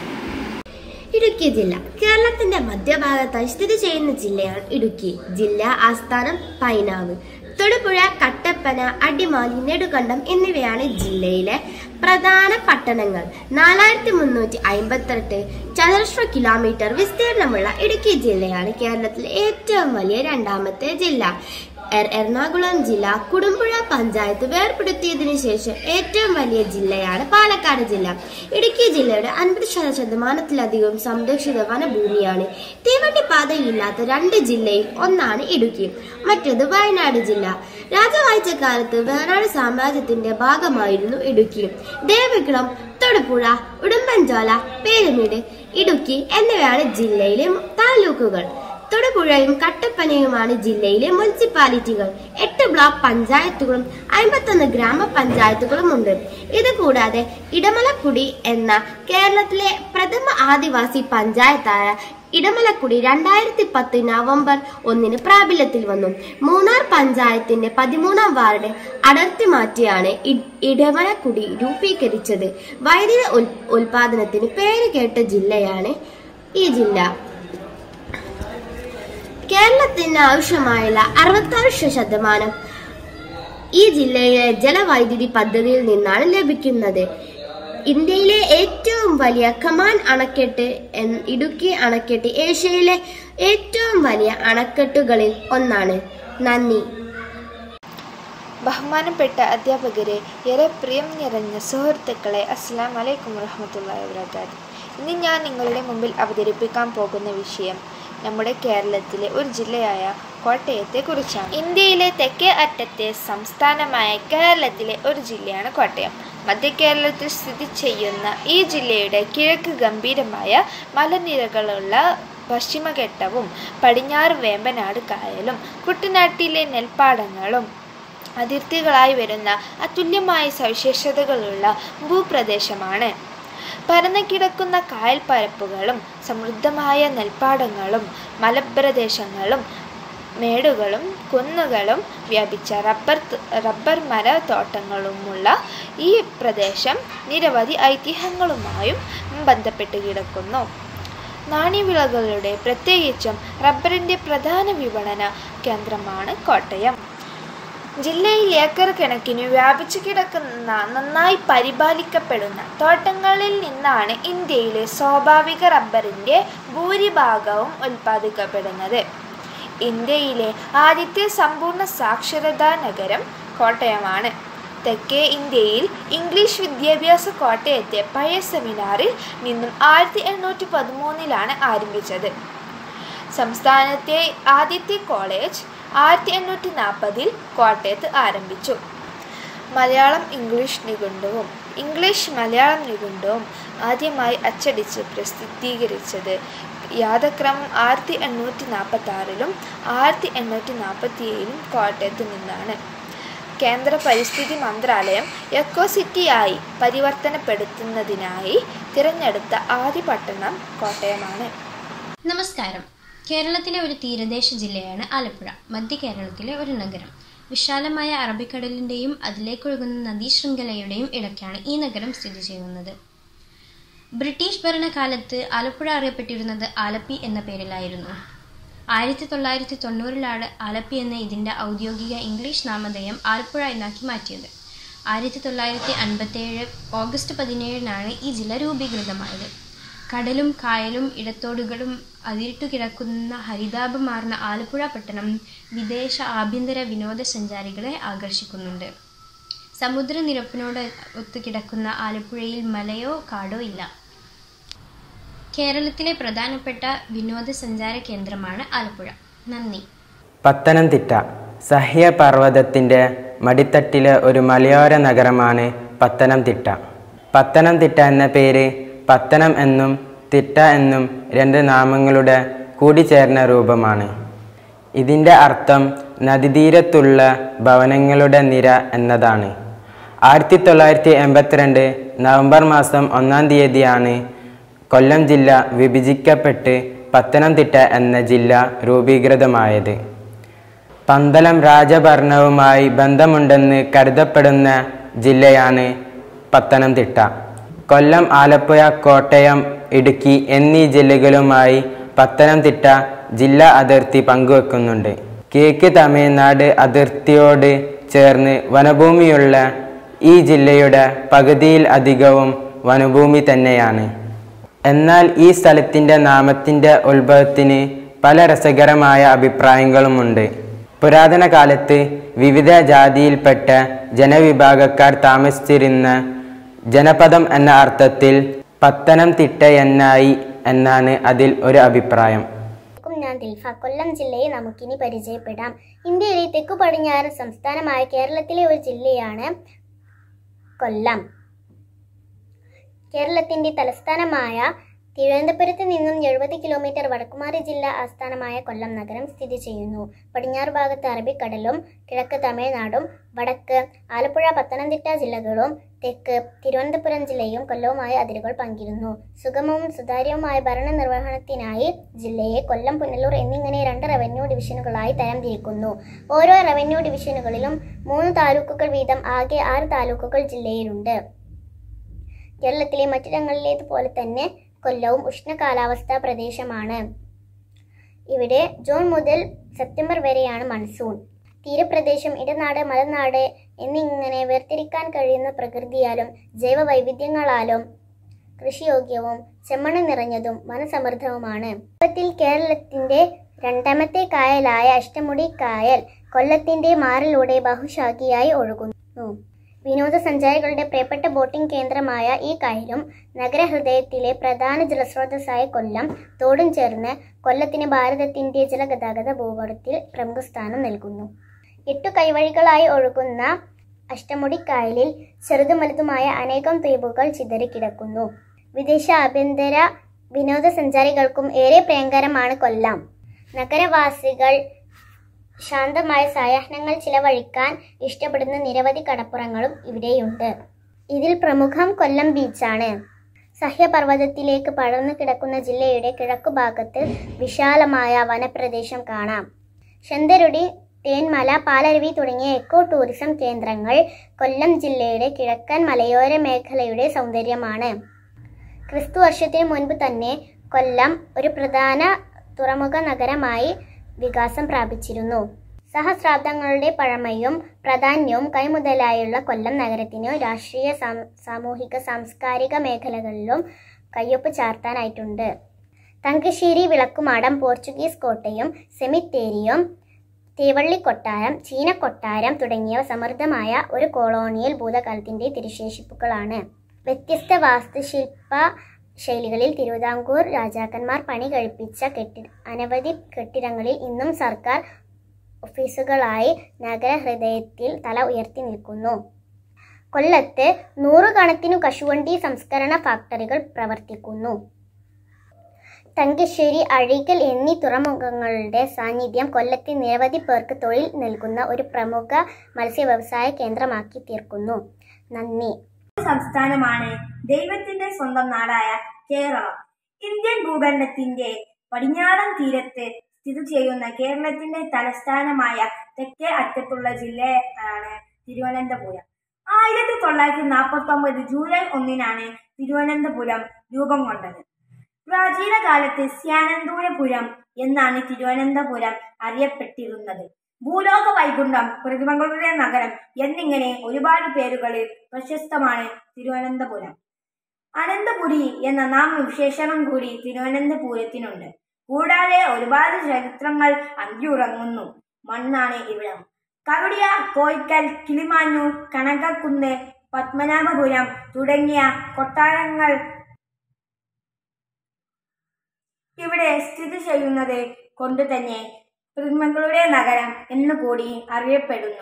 ഇടുക്കി ജില്ല കേരളത്തിന്റെ മധ്യഭാഗത്തായി സ്ഥിതി ചെയ്യുന്ന ജില്ലയാണ് ഇടുക്കി ജില്ലാ ആസ്ഥാനം പൈനാവ് തൊടുപുഴ കട്ടപ്പന അടിമാലി നെടുകണ്ടം എന്നിവയാണ് ജില്ലയിലെ പ്രധാന പട്ടണങ്ങൾ നാലായിരത്തി മുന്നൂറ്റി അമ്പത്തെട്ട് ചതുരശ്ര കിലോമീറ്റർ വിസ്തീർണമുള്ള ഇടുക്കി ജില്ലയാണ് കേരളത്തിലെ ഏറ്റവും വലിയ രണ്ടാമത്തെ ജില്ല എർ- എറണാകുളം ജില്ല കുടുംബുഴ പഞ്ചായത്ത് വേർപെടുത്തിയതിനു ശേഷം ഏറ്റവും വലിയ ജില്ലയാണ് പാലക്കാട് ജില്ല ഇടുക്കി ജില്ലയുടെ അൻപത് ശതമാനത്തിലധികം സംരക്ഷിത വനഭൂമിയാണ് തീവണ്ടി പാതയില്ലാത്ത രണ്ട് ജില്ലയിൽ ഒന്നാണ് ഇടുക്കി മറ്റേത് വയനാട് ജില്ല രാജവാഴ്ച കാലത്ത് വേണാട് സാമ്രാജ്യത്തിന്റെ ഭാഗമായിരുന്നു ഇടുക്കി ദേവികുളം തൊടുപുഴ ഉടുമ്പൻചോല പേരുമീട് ഇടുക്കി എന്നിവയാണ് ജില്ലയിലെ താലൂക്കുകൾ തൊടുപുഴയും കട്ടപ്പനയുമാണ് ജില്ലയിലെ മുനിസിപ്പാലിറ്റികൾ എട്ട് ബ്ലോക്ക് പഞ്ചായത്തുകളും അമ്പത്തൊന്ന് ഗ്രാമപഞ്ചായത്തുകളും ഉണ്ട് ഇത് കൂടാതെ ഇടമലക്കുടി എന്ന കേരളത്തിലെ പ്രഥമ ആദിവാസി പഞ്ചായത്തായ ഇടമലക്കുടി രണ്ടായിരത്തി പത്ത് നവംബർ ഒന്നിന് പ്രാബല്യത്തിൽ വന്നു മൂന്നാർ പഞ്ചായത്തിന്റെ പതിമൂന്നാം വാർഡ് അടർത്തി മാറ്റിയാണ് ഇ- ഇടമലക്കുടി രൂപീകരിച്ചത് വൈദ്യുത ഉൽ- ഉൽപാദനത്തിന് പേര് കേട്ട ജില്ലയാണ് ഈ ജില്ല കേരളത്തിന് ആവശ്യമായുള്ള അറുപത്താറ് ശതമാനം ഈ ജില്ലയിലെ ജലവൈദ്യുതി പദ്ധതിയിൽ നിന്നാണ് ലഭിക്കുന്നത് ഇന്ത്യയിലെ ഏറ്റവും വലിയ കമാൻ അണക്കെട്ട് എൻ- ഇടുക്കി അണക്കെട്ട് ഏഷ്യയിലെ ഏറ്റവും വലിയ അണക്കെട്ടുകളിൽ ഒന്നാണ് നന്ദി ബഹുമാനപ്പെട്ട അധ്യാപകരെ ഏറെ പ്രിയം നിറഞ്ഞ സുഹൃത്തുക്കളെ അസ്സാം വലൈക്കും വറഹമത്തല്ലാ വാബർക്കാത്ത് ഇന്ന് ഞാൻ നിങ്ങളുടെ മുമ്പിൽ അവതരിപ്പിക്കാൻ പോകുന്ന വിഷയം നമ്മുടെ കേരളത്തിലെ ഒരു ജില്ലയായ കോട്ടയത്തെക്കുറിച്ചാണ് ഇന്ത്യയിലെ തെക്കേ അറ്റത്തെ സംസ്ഥാനമായ കേരളത്തിലെ ഒരു ജില്ലയാണ് കോട്ടയം മധ്യ കേരളത്തിൽ സ്ഥിതി ചെയ്യുന്ന ഈ ജില്ലയുടെ കിഴക്ക് ഗംഭീരമായ മലനിരകളുള്ള പശ്ചിമഘട്ടവും പടിഞ്ഞാറ് വേമ്പനാട് കായലും കുട്ടനാട്ടിലെ നെൽപ്പാടങ്ങളും അതിർത്തികളായി വരുന്ന അതുല്യമായ സവിശേഷതകളുള്ള ഭൂപ്രദേശമാണ് പരന്നു കിടക്കുന്ന കായൽപ്പരപ്പുകളും സമൃദ്ധമായ നെൽപ്പാടങ്ങളും മലപ്രദേശങ്ങളും മേടുകളും കുന്നുകളും വ്യാപിച്ച റബ്ബർ ത- റബ്ബർ മര തോട്ടങ്ങളുമുള്ള ഈ പ്രദേശം നിരവധി ഐതിഹ്യങ്ങളുമായും ബന്ധപ്പെട്ട് കിടക്കുന്നു നാണ്യവിളകളുടെ പ്രത്യേകിച്ചും റബ്ബറിൻ്റെ പ്രധാന വിപണന കേന്ദ്രമാണ് കോട്ടയം ജില്ലയിൽ ഏക്കർ കണക്കിന് വ്യാപിച്ചു കിടക്കുന്ന നന്നായി പരിപാലിക്കപ്പെടുന്ന തോട്ടങ്ങളിൽ നിന്നാണ് ഇന്ത്യയിലെ സ്വാഭാവിക റബ്ബറിൻ്റെ ഭൂരിഭാഗവും ഉൽപ്പാദിക്കപ്പെടുന്നത് ഇന്ത്യയിലെ ആദ്യത്തെ സമ്പൂർണ്ണ സാക്ഷരതാ നഗരം കോട്ടയമാണ് തെക്കേ ഇന്ത്യയിൽ ഇംഗ്ലീഷ് വിദ്യാഭ്യാസ കോട്ടയത്തെ പഴയ സെമിനാറിൽ നിന്നും ആയിരത്തി എണ്ണൂറ്റി പതിമൂന്നിലാണ് ആരംഭിച്ചത് സംസ്ഥാനത്തെ ആദ്യത്തെ കോളേജ് ആയിരത്തി എണ്ണൂറ്റി നാൽപ്പതിൽ കോട്ടയത്ത് ആരംഭിച്ചു മലയാളം ഇംഗ്ലീഷ് നിഘണ്ടുവും ഇംഗ്ലീഷ് മലയാളം നിഘണ്ടുവും ആദ്യമായി അച്ചടിച്ച് പ്രസിദ്ധീകരിച്ചത് യാദക്രമം ആയിരത്തി എണ്ണൂറ്റി നാൽപ്പത്തി ആറിലും ആയിരത്തി എണ്ണൂറ്റി നാൽപ്പത്തി ഏഴിലും കോട്ടയത്ത് നിന്നാണ് കേന്ദ്ര പരിസ്ഥിതി മന്ത്രാലയം എക്കോ സിറ്റിയായി പരിവർത്തനപ്പെടുത്തുന്നതിനായി തിരഞ്ഞെടുത്ത ആദ്യ പട്ടണം കോട്ടയമാണ് നമസ്കാരം കേരളത്തിലെ ഒരു തീരദേശ ജില്ലയാണ് ആലപ്പുഴ മധ്യ കേരളത്തിലെ ഒരു നഗരം വിശാലമായ അറബിക്കടലിൻ്റെയും അതിലേക്കൊഴുകുന്ന നദീശൃംഖലയുടെയും ഇടയ്ക്കാണ് ഈ നഗരം സ്ഥിതി ചെയ്യുന്നത് ബ്രിട്ടീഷ് ഭരണകാലത്ത് ആലപ്പുഴ അറിയപ്പെട്ടിരുന്നത് ആലപ്പി എന്ന പേരിലായിരുന്നു ആയിരത്തി തൊള്ളായിരത്തി തൊണ്ണൂറിലാണ് ആലപ്പി എന്ന ഇതിൻ്റെ ഔദ്യോഗിക ഇംഗ്ലീഷ് നാമധേയം ആലപ്പുഴ എന്നാക്കി മാറ്റിയത് ആയിരത്തി തൊള്ളായിരത്തി അൻപത്തേഴ് ഓഗസ്റ്റ് പതിനേഴിനാണ് ഈ ജില്ല രൂപീകൃതമായത് കടലും കായലും ഇടത്തോടുകളും അതിരിട്ടു കിടക്കുന്ന ഹരിതാപമാർന്ന ആലപ്പുഴ പട്ടണം വിദേശ ആഭ്യന്തര വിനോദസഞ്ചാരികളെ ആകർഷിക്കുന്നുണ്ട് സമുദ്രനിരപ്പിനോട് ഒത്തുകിടക്കുന്ന ആലപ്പുഴയിൽ മലയോ കാടോ ഇല്ല കേരളത്തിലെ പ്രധാനപ്പെട്ട വിനോദസഞ്ചാര കേന്ദ്രമാണ് ആലപ്പുഴ നന്ദി പത്തനംതിട്ട സഹ്യപർവ്വതത്തിൻ്റെ മടിത്തട്ടിലെ ഒരു മലയോര നഗരമാണ് പത്തനംതിട്ട പത്തനംതിട്ട എന്ന പേര് പത്തനം എന്നും തിട്ട എന്നും രണ്ട് നാമങ്ങളുടെ കൂടിച്ചേർന്ന രൂപമാണ് ഇതിൻ്റെ അർത്ഥം നദീതീരത്തുള്ള ഭവനങ്ങളുടെ നിര എന്നതാണ് ആയിരത്തി തൊള്ളായിരത്തി എൺപത്തിരണ്ട് നവംബർ മാസം ഒന്നാം തീയതിയാണ് കൊല്ലം ജില്ല വിഭജിക്കപ്പെട്ട് പത്തനംതിട്ട എന്ന ജില്ല രൂപീകൃതമായത് പന്തളം രാജഭരണവുമായി ബന്ധമുണ്ടെന്ന് കരുതപ്പെടുന്ന ജില്ലയാണ് പത്തനംതിട്ട കൊല്ലം ആലപ്പുഴ കോട്ടയം ഇടുക്കി എന്നീ ജില്ലകളുമായി പത്തനംതിട്ട ജില്ലാ അതിർത്തി പങ്കുവെക്കുന്നുണ്ട് കിഴക്ക് തമിഴ്നാട് അതിർത്തിയോട് ചേർന്ന് വനഭൂമിയുള്ള ഈ ജില്ലയുടെ പകുതിയിൽ അധികവും വനഭൂമി തന്നെയാണ് എന്നാൽ ഈ സ്ഥലത്തിൻ്റെ നാമത്തിൻ്റെ ഉത്ഭവത്തിന് പല രസകരമായ അഭിപ്രായങ്ങളുമുണ്ട് പുരാതന കാലത്ത് വിവിധ ജാതിയിൽപ്പെട്ട ജനവിഭാഗക്കാർ താമസിച്ചിരുന്ന ജനപദം എന്ന അർത്ഥത്തിൽ പത്തനംതിട്ട എന്നായി എന്നാണ് അതിൽ ഒരു അഭിപ്രായം ഞാൻ ദിൽഫ കൊല്ലം ജില്ലയെ നമുക്കിനി പരിചയപ്പെടാം ഇന്ത്യയിലെ തെക്കു പടിഞ്ഞാറൻ സംസ്ഥാനമായ കേരളത്തിലെ ഒരു ജില്ലയാണ് കൊല്ലം കേരളത്തിന്റെ തലസ്ഥാനമായ തിരുവനന്തപുരത്ത് നിന്നും എഴുപത് കിലോമീറ്റർ വടക്കുമാറി ജില്ല ആസ്ഥാനമായ കൊല്ലം നഗരം സ്ഥിതി ചെയ്യുന്നു പടിഞ്ഞാറ് ഭാഗത്ത് അറബിക്കടലും കിഴക്ക് തമിഴ്നാടും വടക്ക് ആലപ്പുഴ പത്തനംതിട്ട ജില്ലകളും തെക്ക് തിരുവനന്തപുരം ജില്ലയും കൊല്ലവുമായി അതിരുകൾ പങ്കിരുന്നു സുഗമവും സുതാര്യവുമായ ഭരണനിർവഹണത്തിനായി ജില്ലയെ കൊല്ലം പുനലൂർ എന്നിങ്ങനെ രണ്ട് റവന്യൂ ഡിവിഷനുകളായി തരംതിരിക്കുന്നു ഓരോ റവന്യൂ ഡിവിഷനുകളിലും മൂന്ന് താലൂക്കുകൾ വീതം ആകെ ആറ് താലൂക്കുകൾ ജില്ലയിലുണ്ട് കേരളത്തിലെ മറ്റിടങ്ങളിലേതുപോലെ തന്നെ കൊല്ലവും ഉഷ്ണ കാലാവസ്ഥാ പ്രദേശമാണ് ഇവിടെ ജൂൺ മുതൽ സെപ്റ്റംബർ വരെയാണ് മൺസൂൺ തീരപ്രദേശം ഇടനാട് മലനാട് എന്നിങ്ങനെ വേർതിരിക്കാൻ കഴിയുന്ന പ്രകൃതിയാലും ജൈവ വൈവിധ്യങ്ങളാലും കൃഷിയോഗ്യവും ചെമ്മണ്ണ് നിറഞ്ഞതും വനസമൃദ്ധവുമാണ് കൊല്ലത്തിൽ കേരളത്തിന്റെ രണ്ടാമത്തെ കായലായ അഷ്ടമുടി കായൽ കൊല്ലത്തിന്റെ മാറിലൂടെ ബഹുശാഖിയായി ഒഴുകുന്നു വിനോദസഞ്ചാരികളുടെ പ്രിയപ്പെട്ട ബോട്ടിംഗ് കേന്ദ്രമായ ഈ കായലും നഗരഹൃദയത്തിലെ പ്രധാന ജലസ്രോതസ്സായ കൊല്ലം തോടും ചേർന്ന് കൊല്ലത്തിന് ഭാരതത്തിന്റെ ജലഗതാഗത ഭൂപടത്തിൽ പ്രമുഖ സ്ഥാനം നൽകുന്നു എട്ടു കൈവഴികളായി ഒഴുകുന്ന അഷ്ടമുടിക്കായലിൽ ചെറുതും വലുതുമായ അനേകം ദ്വീപുകൾ ചിതറിക്കിടക്കുന്നു വിദേശ ആഭ്യന്തര വിനോദസഞ്ചാരികൾക്കും ഏറെ പ്രിയങ്കരമാണ് കൊല്ലം നഗരവാസികൾ ശാന്തമായ സായാഹ്നങ്ങൾ ചിലവഴിക്കാൻ ഇഷ്ടപ്പെടുന്ന നിരവധി കടപ്പുറങ്ങളും ഇവിടെയുണ്ട് ഇതിൽ പ്രമുഖം കൊല്ലം ബീച്ചാണ് സഹ്യപർവ്വതത്തിലേക്ക് പടർന്നു കിടക്കുന്ന ജില്ലയുടെ കിഴക്കുഭാഗത്ത് വിശാലമായ വനപ്രദേശം കാണാം ശന്തരുടി തേൻമല പാലരുവി തുടങ്ങിയ എക്കോ ടൂറിസം കേന്ദ്രങ്ങൾ കൊല്ലം ജില്ലയുടെ കിഴക്കൻ മലയോര മേഖലയുടെ സൗന്ദര്യമാണ് ക്രിസ്തു വർഷത്തിന് മുൻപ് തന്നെ കൊല്ലം ഒരു പ്രധാന തുറമുഖ നഗരമായി വികാസം പ്രാപിച്ചിരുന്നു സഹസ്രാബ്ദങ്ങളുടെ പഴമയും പ്രാധാന്യവും കൈമുതലായുള്ള കൊല്ലം നഗരത്തിന് രാഷ്ട്രീയ സാം- സാമൂഹിക സാംസ്കാരിക മേഖലകളിലും കയ്യൊപ്പ് ചാർത്താനായിട്ടുണ്ട് തങ്കശ്ശേരി വിളക്കുമാടം പോർച്ചുഗീസ് കോട്ടയും സെമിത്തേരിയും തേവള്ളി കൊട്ടാരം ചീന കൊട്ടാരം തുടങ്ങിയവ സമൃദ്ധമായ ഒരു കൊളോണിയൽ ഭൂതകാലത്തിന്റെ തിരുശേഷിപ്പുകളാണ് വ്യത്യസ്ത വാസ്തുശില്പ ശൈലികളിൽ തിരുവിതാംകൂർ രാജാക്കന്മാർ പണി കഴിപ്പിച്ച കെട്ടി അനവധി കെട്ടിടങ്ങളിൽ ഇന്നും സർക്കാർ ഓഫീസുകളായി നഗരഹൃദയത്തിൽ തല ഉയർത്തി നിൽക്കുന്നു കൊല്ലത്ത് നൂറുകണക്കിനു കശുവണ്ടി സംസ്കരണ ഫാക്ടറികൾ പ്രവർത്തിക്കുന്നു തങ്കശ്ശേരി അഴീക്കൽ എന്നീ തുറമുഖങ്ങളുടെ സാന്നിധ്യം കൊല്ലത്തെ നിരവധി പേർക്ക് തൊഴിൽ നൽകുന്ന ഒരു പ്രമുഖ മത്സ്യ വ്യവസായ കേന്ദ്രമാക്കി തീർക്കുന്നു നന്ദി സംസ്ഥാനമാണ് ദൈവത്തിന്റെ സ്വന്തം നാടായ കേരളം ഇന്ത്യൻ ഭൂഖണ്ഡത്തിന്റെ പടിഞ്ഞാറൻ തീരത്ത് സ്ഥിതി ചെയ്യുന്ന കേരളത്തിന്റെ തലസ്ഥാനമായ തെക്കേ അറ്റത്തുള്ള ജില്ലയാണ് തിരുവനന്തപുരം ആയിരത്തി തൊള്ളായിരത്തി നാൽപ്പത്തി ഒമ്പത് ജൂലൈ ഒന്നിനാണ് തിരുവനന്തപുരം രൂപം കൊണ്ടത് പ്രാചീന കാലത്ത് സ്യാനന്തൂരപുരം എന്നാണ് തിരുവനന്തപുരം അറിയപ്പെട്ടിരുന്നത് ഭൂലോക വൈകുണ്ഠം പ്രതിമകളുടെ നഗരം എന്നിങ്ങനെ ഒരുപാട് പേരുകളിൽ പ്രശസ്തമാണ് തിരുവനന്തപുരം അനന്തപുരി എന്ന നാമവിശേഷണം കൂടി തിരുവനന്തപുരത്തിനുണ്ട് കൂടാതെ ഒരുപാട് ചരിത്രങ്ങൾ അന്തിയുറങ്ങുന്നു മണ്ണാണ് ഇവിടം കവടിയാർ കോയിക്കൽ കിളിമാനൂർ കനകക്കുന്ന് പത്മനാഭപുരം തുടങ്ങിയ കൊട്ടാരങ്ങൾ ഇവിടെ സ്ഥിതി ചെയ്യുന്നത് കൊണ്ട് തന്നെ പ്രതിമകളുടെ നഗരം എന്ന് കൂടി അറിയപ്പെടുന്നു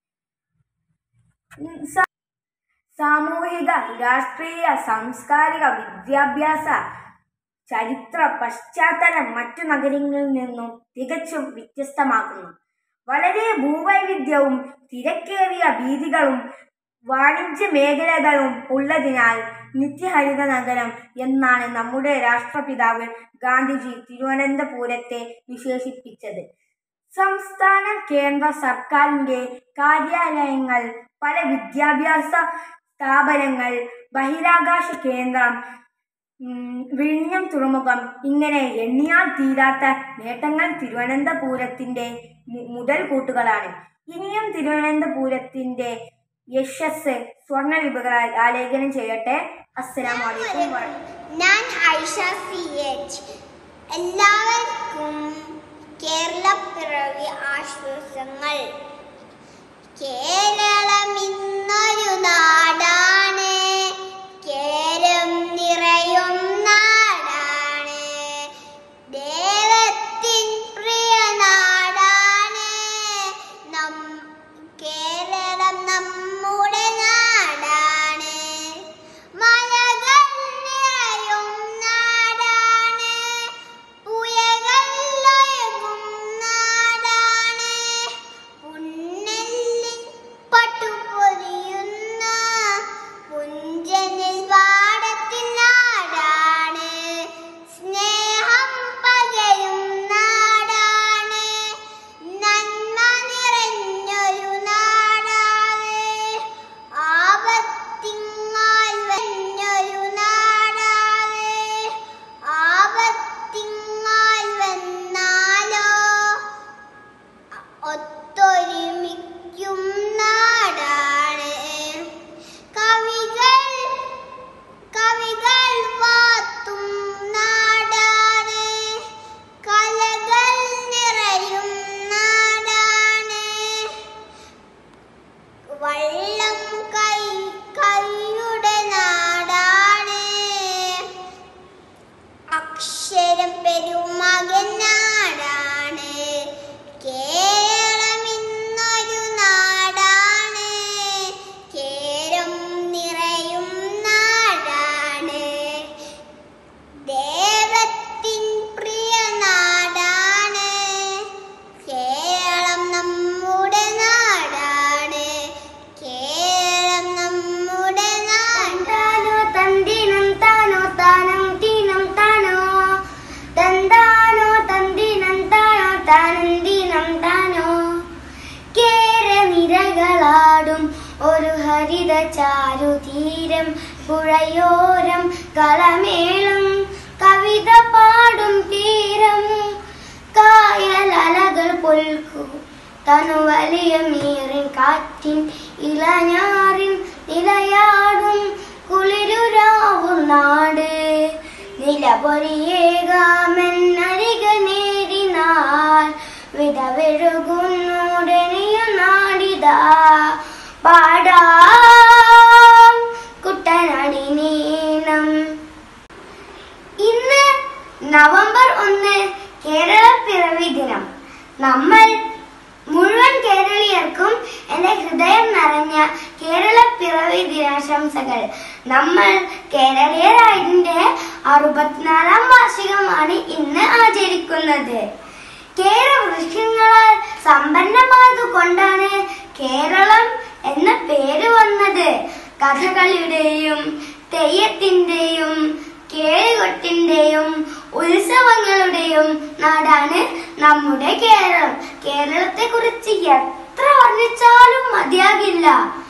ഉം, സ- സാമൂഹിക രാഷ്ട്രീയ സാംസ്കാരിക വിദ്യാഭ്യാസ ചരിത്ര പശ്ചാത്തലം മറ്റു നഗരങ്ങളിൽ നിന്നും തികച്ചും വ്യത്യസ്തമാക്കുന്നു വളരെ ഭൂവൈവിധ്യവും തിരക്കേറിയ വീതികളും വാണിജ്യ മേഖലകളും ഉള്ളതിനാൽ നിത്യഹരിത നഗരം എന്നാണ് നമ്മുടെ രാഷ്ട്രപിതാവ് ഗാന്ധിജി തിരുവനന്തപുരത്തെ വിശേഷിപ്പിച്ചത് സംസ്ഥാന കേന്ദ്ര സർക്കാരിന്റെ കാര്യാലയങ്ങൾ പല വിദ്യാഭ്യാസ സ്ഥാപനങ്ങൾ ബഹിരാകാശ കേന്ദ്രം ഉം, വിഴിഞ്ഞം തുറമുഖം ഇങ്ങനെ എണ്ണിയാൽ തീരാത്ത നേട്ടങ്ങൾ തിരുവനന്തപുരത്തിന്റെ മു- മുതൽക്കൂട്ടുകളാണ് ഇനിയും തിരുവനന്തപുരത്തിന്റെ യശസ് സ്വർണ്ണലിപികളാൽ ആലേഖനം ചെയ്യട്ടെ അസ്സലാമു അലൈക്കും വറഹ്മത്തുള്ളാഹി ഞാൻ ഐഷ സി എച്ച് എല്ലാവർക്കും കേരളപ്പിറവി ആശ്വാസങ്ങൾ കേരളം ഇന്നൊരു നാടാണ് കേരം നിറയും നാടാണ് ദേവത്തിൻ പ്രിയ നാടാണ് നം കേരളം നമ്മുടെ നാടാണ് മലകൾ നിറയും നാടാണ് പുയകൾ ഒഴുകും നാടാണ് പുന്നെല്ലിൻ പട്ടുപൊലിയുന്ന പുഞ്ചനിൽ പാടത്തിൻ നാടാണ് സ്നേഹം പകരും നാടാണ് നന്മ നിറഞ്ഞൊരു നാടാണ് ആപത്തിങ്ങാൽ വന്നൊരു നാടാണ് ആപത്തിങ്ങാൽ വന്നാലോ ഒത്തൊരുമിക്കും നാടാണ് കവികൾ കവികൾ വാത്തും നാടാണ് കലകൾ നിറയും നാടാണ് വള്ളം കൈ കൈയുടെ നാടാണ് അക്ഷരം പെരുമകൻ നാടാണ് കേരളം ഇന്നൊരു നാടാണ് കേരം നിറയും നാടാണ് ദേവത്തിൻ പ്രിയ നാടാണ് കേരളം നമ്മുടെ നാടാണ് കേരളം നമ്മുടെ നാടാനോ തന്തിനം താനോ താനം തീനം താനോ തന്താനോ തന്തിനം താനോ താനന്തിനം താനോ കേരനിരകളാടും ഒരു ഹരിത ചാരുതീരം പുഴയോരം കളമേളം കവിത പാടും തീരം കായലലകൾ പൊൽക്കും തനുവലിയ മീറിൻ കാറ്റിൻ ഇളഞ്ഞാറിൻ നിലയാടും കുളിരുരാവും നാട് നിലപൊരിയേകാമെന്നരിക നേരിനാൾ വിധവെഴുകുന്നുടനെയ നാടിതാ പാടാം കുട്ടനാടി നീണം ഇന്ന് നവംബർ ഒന്ന് കേരള പിറവി ദിനം നമ്മൾ മുഴുവൻ കേരളീയർക്കും എന്റെ ഹൃദയം നിറഞ്ഞ കേരള പിറവി ദിനാശംസകൾ നമ്മൾ കേരളീയരായതിന്റെ അറുപത്തിനാലാം വാർഷികമാണ് ഇന്ന് ആചരിക്കുന്നത് കേരള വൃക്ഷങ്ങളാൽ സമ്പന്നമായത് കൊണ്ടാണ് കേരളം എന്ന പേര് വന്നത് കഥകളിയുടെയും തെയ്യത്തിന്റെയും കേളികൊട്ടിന്റെയും ഉത്സവങ്ങളുടെയും നാടാണ് നമ്മുടെ കേരളം കേരളത്തെ കുറിച്ച് എത്ര വർണ്ണിച്ചാലും മതിയാകില്ല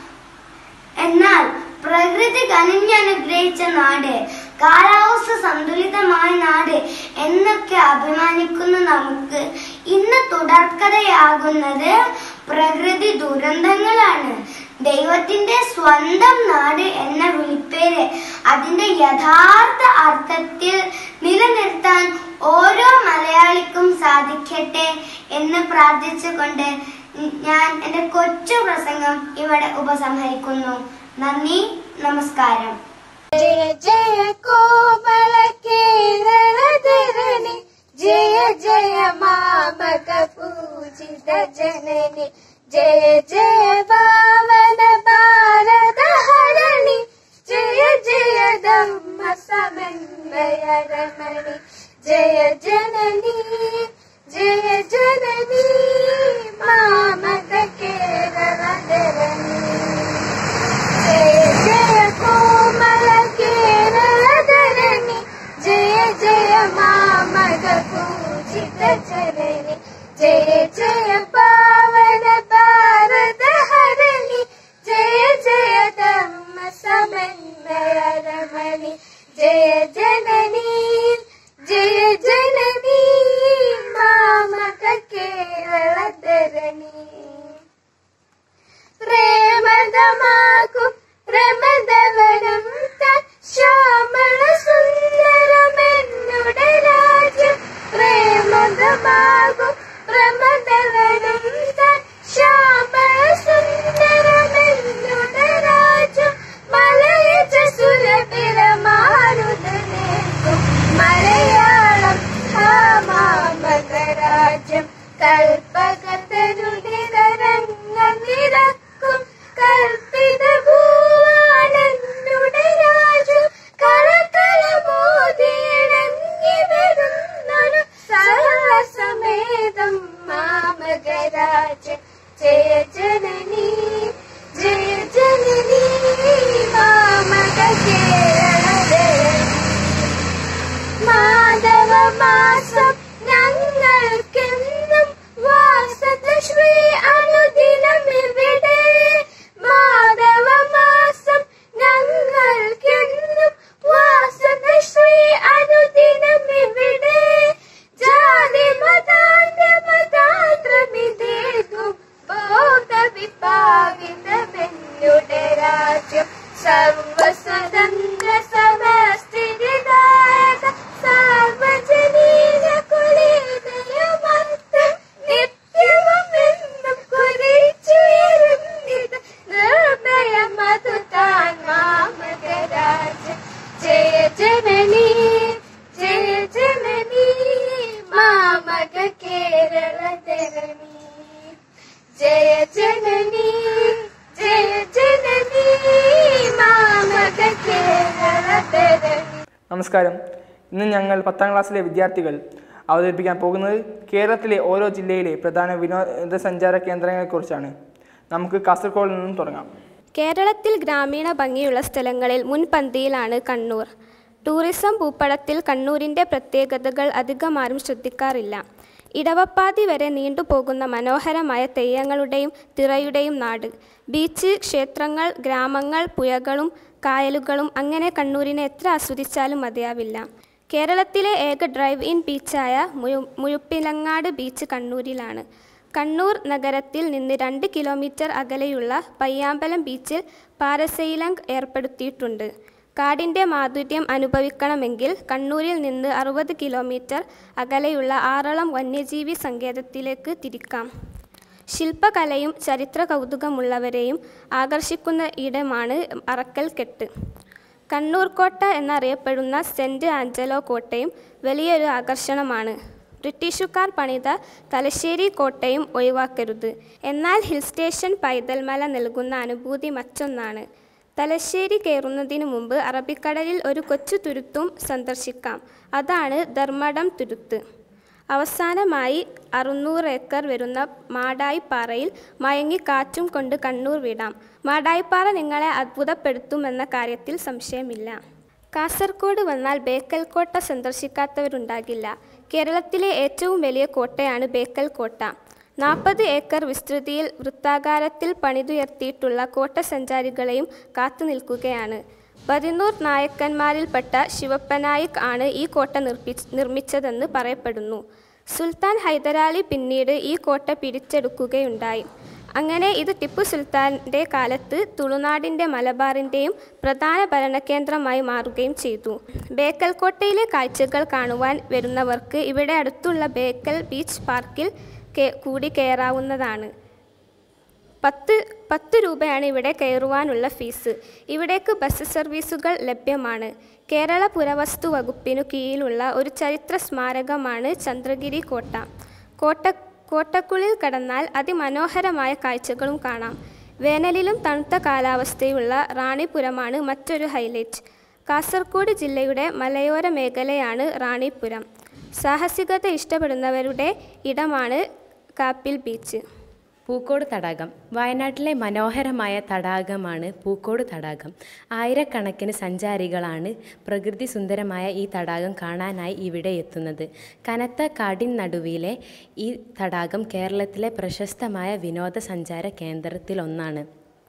എന്നാൽ പ്രകൃതി കനിഞ്ഞനുഗ്രഹിച്ച നാട് കാലാവസ്ഥ സന്തുലിതമായ നാട് എന്നൊക്കെ അഭിമാനിക്കുന്ന നമുക്ക് ഇന്ന് തുടർക്കഥയാകുന്നത് പ്രകൃതി ദുരന്തങ്ങളാണ് ദൈവത്തിന്റെ സ്വന്തം നാട് എന്ന വിളിപ്പേര് അതിന്റെ യഥാർത്ഥ അർത്ഥത്തിൽ നിലനിർത്താൻ ഓരോ മലയാളിക്കും സാധിക്കട്ടെ എന്ന് പ്രാർത്ഥിച്ചുകൊണ്ട് ഞാൻ എൻ്റെ കൊച്ചു പ്രസംഗം ഇവിടെ ഉപസംഹരിക്കുന്നു നന്ദി നമസ്കാരം ജയ ജയ കോമള കേരള ധരണി ജയ ജയ മാമക പൂജിത ജനനി ജയ ജയ പാവന ഭാരത ഹരണി ജയ ജയ ധമ്മ സമന്വയ രമണി ജയ ജനനി ജയ ജനനി മാമക കേരള ധരണി ജയ ജയ കോമള കേരള ധരണി ജയ ജയ മാമക പൂജിത ജനനി ജയ ജയ പാവന ഭാരത ഹരണി ജയ ജയ ധമ്മ സമന്വയ രമണി ജയ ജനനി ജയ ജനനി മാമക കേരള ധരണി പ്രേമദമാകും പ്രമദവനം തൻ ശ്യാമള സുന്ദരമെന്നുടെ രാജ്യം പ്രേമദമാകും പ്രമദവനം തൻ ശ്യാമള സുന്ദരമെന്നുടെ രാജ്യം മലയജ സുരപിരമാരുതനേക്കും മലയാളം ഹാമാമകരാജ്യം കൽപ്പകത്തനുദിനരംഗ നിരക്കും കൽപ്പിത ഭൂവാണെന്നുടെ രാജു കളകളമോതിയിണങ്ങി വരുന്നൊരു സർവസമേതം മാമകരാജ് ജയ ജനനി ജയ ജനനി മാമക കേരള മാധവ മാസം ഞങ്ങൾക്കെന്നും വാസത ശ്രീ അനുദിനം ഇവിടെ മാധവ മാസം ഞങ്ങൾക്കെന്നും വാസത ശ്രീ അനുദിനം ഇവിടെ ജാതി മതാന്ത മതാന്ത്രമിതേകും ബോധ വിഭാഗിതമെന്നുടെ രാജ്യം സർവസ്വതന്ത്ര സമസ്ഥിതിദായക സാർവജനീന കുലീനയമർത്ഥം നിത്യവും എന്നും കുറിച്ചുയരുന്നിത് നിർഭയ മധുതാൻ മാമകരാജ ജയ ജനനി ജയ ജനനി മാമക കേരള ധരണി ജയ ജനനി ജയ ജനനി മാമക കേരള ധരണി നമസ്കാരം ഇന്ന് ഞങ്ങൾ പത്താം ക്ലാസ്സിലെ വിദ്യാർത്ഥികൾ അവതരിപ്പിക്കാൻ പോകുന്നത് കേരളത്തിലെ ഓരോ ജില്ലയിലെ പ്രധാന വിനോദസഞ്ചാര കേന്ദ്രങ്ങളെക്കുറിച്ചാണ് നമുക്ക് കാസർഗോഡ് നിന്നും തുടങ്ങാം കേരളത്തിൽ ഗ്രാമീണ ഭംഗിയുള്ള സ്ഥലങ്ങളിൽ മുൻപന്തിയിലാണ് കണ്ണൂർ ടൂറിസം ഭൂപടത്തിൽ കണ്ണൂരിൻ്റെ പ്രത്യേകതകൾ അധികമാരും ശ്രദ്ധിക്കാറില്ല ഇടവപ്പാതി വരെ നീണ്ടുപോകുന്ന മനോഹരമായ തെയ്യങ്ങളുടെയും തിറയുടെയും നാട് ബീച്ച് ക്ഷേത്രങ്ങൾ ഗ്രാമങ്ങൾ പുഴകളും കായലുകളും അങ്ങനെ കണ്ണൂരിനെ എത്ര ആസ്വദിച്ചാലും മതിയാവില്ല കേരളത്തിലെ ഏക ഡ്രൈവ് ഇൻ ബീച്ചായ മുഴു മുഴുപ്പിലങ്ങാട് ബീച്ച് കണ്ണൂരിലാണ് കണ്ണൂർ നഗരത്തിൽ നിന്ന് രണ്ട് കിലോമീറ്റർ അകലെയുള്ള പയ്യാമ്പലം ബീച്ചിൽ പാരസൈലങ് ഏർപ്പെടുത്തിയിട്ടുണ്ട് കാടിൻ്റെ മാധുര്യം അനുഭവിക്കണമെങ്കിൽ കണ്ണൂരിൽ നിന്ന് അറുപത് കിലോമീറ്റർ അകലെയുള്ള ആറളം വന്യജീവി സങ്കേതത്തിലേക്ക് തിരിക്കാം ശില്പകലയും ചരിത്ര കൗതുകമുള്ളവരെയും ആകർഷിക്കുന്ന ഇടമാണ് അറക്കൽ കെട്ട് കണ്ണൂർ കോട്ട എന്നറിയപ്പെടുന്ന സെൻറ്റ് ആഞ്ചലോ കോട്ടയും വലിയൊരു ആകർഷണമാണ് ബ്രിട്ടീഷുകാർ പണിത തലശ്ശേരി കോട്ടയും ഒഴിവാക്കരുത് എന്നാൽ ഹിൽ സ്റ്റേഷൻ പൈതൽമല നൽകുന്ന അനുഭൂതി മറ്റൊന്നാണ് തലശ്ശേരി കയറുന്നതിനു മുമ്പ് അറബിക്കടലിൽ ഒരു കൊച്ചു തുരുത്തും സന്ദർശിക്കാം അതാണ് ധർമ്മടം തുരുത്ത് അവസാനമായി അറുന്നൂറ് ഏക്കർ വരുന്ന മാടായിപ്പാറയിൽ മയങ്ങി കാറ്റും കൊണ്ട് കണ്ണൂർ വിടാം മാടായിപ്പാറ നിങ്ങളെ അത്ഭുതപ്പെടുത്തുമെന്ന കാര്യത്തിൽ സംശയമില്ല കാസർഗോഡ് വന്നാൽ ബേക്കൽ കോട്ട സന്ദർശിക്കാത്തവരുണ്ടാകില്ല കേരളത്തിലെ ഏറ്റവും വലിയ കോട്ടയാണ് ബേക്കൽ കോട്ട നാൽപ്പത് ഏക്കർ വിസ്തൃതിയിൽ വൃത്താകാരത്തിൽ പണിതുയർത്തിയിട്ടുള്ള കോട്ട സഞ്ചാരികളെയും കാത്തു നിൽക്കുകയാണ് പതിനൂർ നായക്കന്മാരിൽപ്പെട്ട ശിവപ്പനായിക് ആണ് ഈ കോട്ട നിർപ്പി നിർമ്മിച്ചതെന്ന് പറയപ്പെടുന്നു സുൽത്താൻ ഹൈദരാലി പിന്നീട് ഈ കോട്ട പിടിച്ചെടുക്കുകയുണ്ടായി അങ്ങനെ ഇത് ടിപ്പു സുൽത്താൻ്റെ കാലത്ത് തുളുനാടിൻ്റെ മലബാറിൻ്റെയും പ്രധാന ഭരണകേന്ദ്രമായി മാറുകയും ചെയ്തു ബേക്കൽ കോട്ടയിലെ കാഴ്ചകൾ കാണുവാൻ വരുന്നവർക്ക് ഇവിടെ അടുത്തുള്ള ബേക്കൽ ബീച്ച് പാർക്കിൽ കൂടി കയറാവുന്നതാണ് പത്ത് പത്ത് രൂപയാണ് ഇവിടെ കയറുവാനുള്ള ഫീസ് ഇവിടേക്ക് ബസ് സർവീസുകൾ ലഭ്യമാണ് കേരള പുരാവസ്തു വകുപ്പിനു കീഴിലുള്ള ഒരു ചരിത്ര സ്മാരകമാണ് ചന്ദ്രഗിരി കോട്ട കോട്ട കോട്ടക്കുള്ളിൽ കടന്നാൽ അതിമനോഹരമായ കാഴ്ചകളും കാണാം വേനലിലും തണുത്ത കാലാവസ്ഥയുള്ള റാണിപുരമാണ് മറ്റൊരു ഹൈലൈറ്റ് കാസർഗോഡ് ജില്ലയുടെ മലയോര മേഖലയാണ് റാണിപുരം സാഹസികത ഇഷ്ടപ്പെടുന്നവരുടെ ഇടമാണ് കാപ്പിൽ ബീച്ച് പൂക്കോട് തടാകം വയനാട്ടിലെ മനോഹരമായ തടാകമാണ് പൂക്കോട് തടാകം ആയിരക്കണക്കിന് സഞ്ചാരികളാണ് പ്രകൃതി സുന്ദരമായ ഈ തടാകം കാണാനായി ഇവിടെ എത്തുന്നത് കനത്ത കാടിൻ നടുവിലെ ഈ തടാകം കേരളത്തിലെ പ്രശസ്തമായ വിനോദസഞ്ചാര കേന്ദ്രത്തിലൊന്നാണ്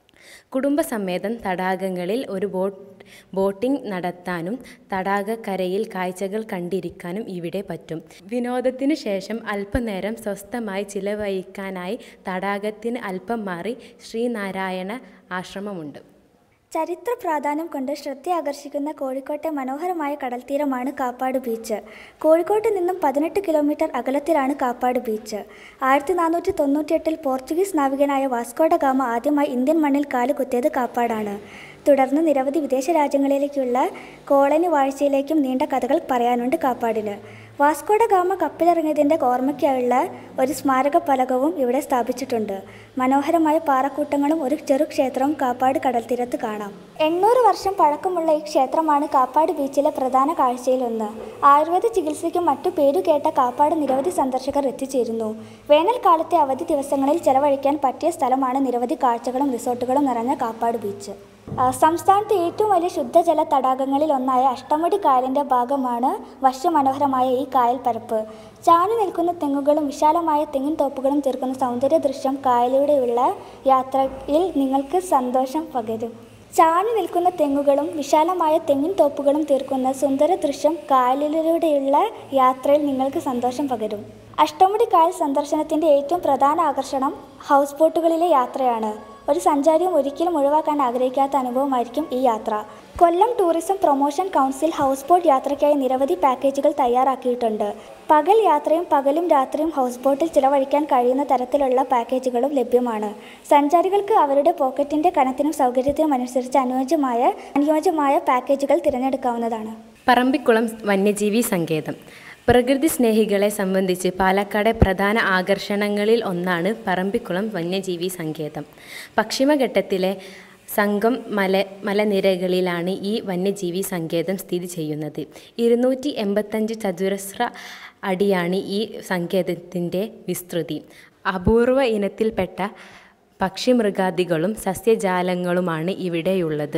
കുടുംബസമേതം തടാകങ്ങളിൽ ഒരു ബോട്ട് ബോട്ടിംഗ് നടത്താനും തടാകക്കരയിൽ കാഴ്ചകൾ കണ്ടിരിക്കാനും ഇവിടെ പറ്റും വിനോദത്തിനു ശേഷം അല്പനേരം സ്വസ്ഥമായി ചിലവഴിക്കാനായി തടാകത്തിന് അല്പം മാറി ശ്രീനാരായണ ആശ്രമമുണ്ട് ചരിത്ര പ്രാധാന്യം കൊണ്ട് ശ്രദ്ധയാകർഷിക്കുന്ന കോഴിക്കോട്ടെ മനോഹരമായ കടൽത്തീരമാണ് കാപ്പാട് ബീച്ച് കോഴിക്കോട്ട് നിന്നും പതിനെട്ട് കിലോമീറ്റർ അകലത്തിലാണ് കാപ്പാട് ബീച്ച് ആയിരത്തി നാനൂറ്റി തൊണ്ണൂറ്റിയെട്ടിൽ പോർച്ചുഗീസ് നാവികനായ വാസ്കോഡ ഗാമ ആദ്യമായി ഇന്ത്യൻ മണ്ണിൽ കാലുകുത്തിയത് കാപ്പാടാണ് തുടർന്ന് നിരവധി വിദേശ രാജ്യങ്ങളിലേക്കുള്ള കോളനി വാഴ്ചയിലേക്കും നീണ്ട കഥകൾ പറയാനുണ്ട് കാപ്പാടിന് വാസ്കോഡ ഗാമ കപ്പലിറങ്ങിയതിൻ്റെ ഓർമ്മയ്ക്കായുള്ള ഒരു സ്മാരക ഫലകവും ഇവിടെ സ്ഥാപിച്ചിട്ടുണ്ട് മനോഹരമായ പാറക്കൂട്ടങ്ങളും ഒരു ചെറു ക്ഷേത്രവും കാപ്പാട് കടൽത്തീരത്ത് കാണാം എണ്ണൂറ് വർഷം പഴക്കമുള്ള ഈ ക്ഷേത്രമാണ് കാപ്പാട് ബീച്ചിലെ പ്രധാന കാഴ്ചയിലൊന്ന് ആയുർവേദ ചികിത്സയ്ക്കും മറ്റു പേരുകേട്ട കാപ്പാട് നിരവധി സന്ദർശകർ എത്തിച്ചേരുന്നു വേനൽക്കാലത്തെ അവധി ദിവസങ്ങളിൽ ചെലവഴിക്കാൻ പറ്റിയ സ്ഥലമാണ് നിരവധി കാഴ്ചകളും റിസോർട്ടുകളും നിറഞ്ഞ കാപ്പാട് ബീച്ച് സംസ്ഥാനത്തെ ഏറ്റവും വലിയ ശുദ്ധജല തടാകങ്ങളിൽ ഒന്നായ അഷ്ടമുടി കായലിൻ്റെ ഭാഗമാണ് വശ്യമനോഹരമായ ഈ കായൽ പരപ്പ് ചാഞ്ഞു നിൽക്കുന്ന തെങ്ങുകളും വിശാലമായ തെങ്ങിൻ തോപ്പുകളും തീർക്കുന്ന സൗന്ദര്യ ദൃശ്യം കായലിലൂടെയുള്ള യാത്രയിൽ നിങ്ങൾക്ക് സന്തോഷം പകരും ചാഞ്ഞു നിൽക്കുന്ന തെങ്ങുകളും വിശാലമായ തെങ്ങിൻ തോപ്പുകളും തീർക്കുന്ന സുന്ദര ദൃശ്യം കായലിലൂടെയുള്ള യാത്രയിൽ നിങ്ങൾക്ക് സന്തോഷം പകരും അഷ്ടമുടി കായൽ സന്ദർശനത്തിൻ്റെ ഏറ്റവും പ്രധാന ആകർഷണം ഹൗസ് ബോട്ടുകളിലെ യാത്രയാണ് ഒരു സഞ്ചാരിയും ഒരിക്കലും ഒഴിവാക്കാൻ ആഗ്രഹിക്കാത്ത അനുഭവമായിരിക്കും ഈ യാത്ര Kollam tourism promotion council house boat യാത്രയ്ക്കായി നിരവധി പാക്കേജുകൾ തയ്യാറാക്കിയിട്ടുണ്ട് പകൽ യാത്രയും പകലും രാത്രിയും ഹൗസ് ബോട്ടിൽ ചിലവഴിക്കാൻ കഴിയുന്ന തരത്തിലുള്ള പാക്കേജുകളും ലഭ്യമാണ് സഞ്ചാരികൾക്ക് അവരുടെ പോക്കറ്റിൻ്റെ കനത്തിനും സൗകര്യത്തിനും അനുസരിച്ച് അനുയോജ്യമായ അനുയോജ്യമായ പാക്കേജുകൾ തിരഞ്ഞെടുക്കാവുന്നതാണ് പറമ്പിക്കുളം വന്യജീവി സങ്കേതം പ്രകൃതി സ്നേഹികളെ സംബന്ധിച്ച് പാലക്കാടെ പ്രധാന ആകർഷണങ്ങളിൽ ഒന്നാണ് പറമ്പിക്കുളം വന്യജീവി സങ്കേതം പശ്ചിമഘട്ടത്തിലെ സംഘം മല മലനിരകളിലാണ് ഈ വന്യജീവി സങ്കേതം സ്ഥിതി ചെയ്യുന്നത് ഇരുന്നൂറ്റി എൺപത്തഞ്ച് ചതുരശ്ര അടിയാണ് ഈ സങ്കേതത്തിൻ്റെ വിസ്തൃതി അപൂർവ ഇനത്തിൽപ്പെട്ട പക്ഷിമൃഗാദികളും സസ്യജാലങ്ങളുമാണ് ഇവിടെയുള്ളത്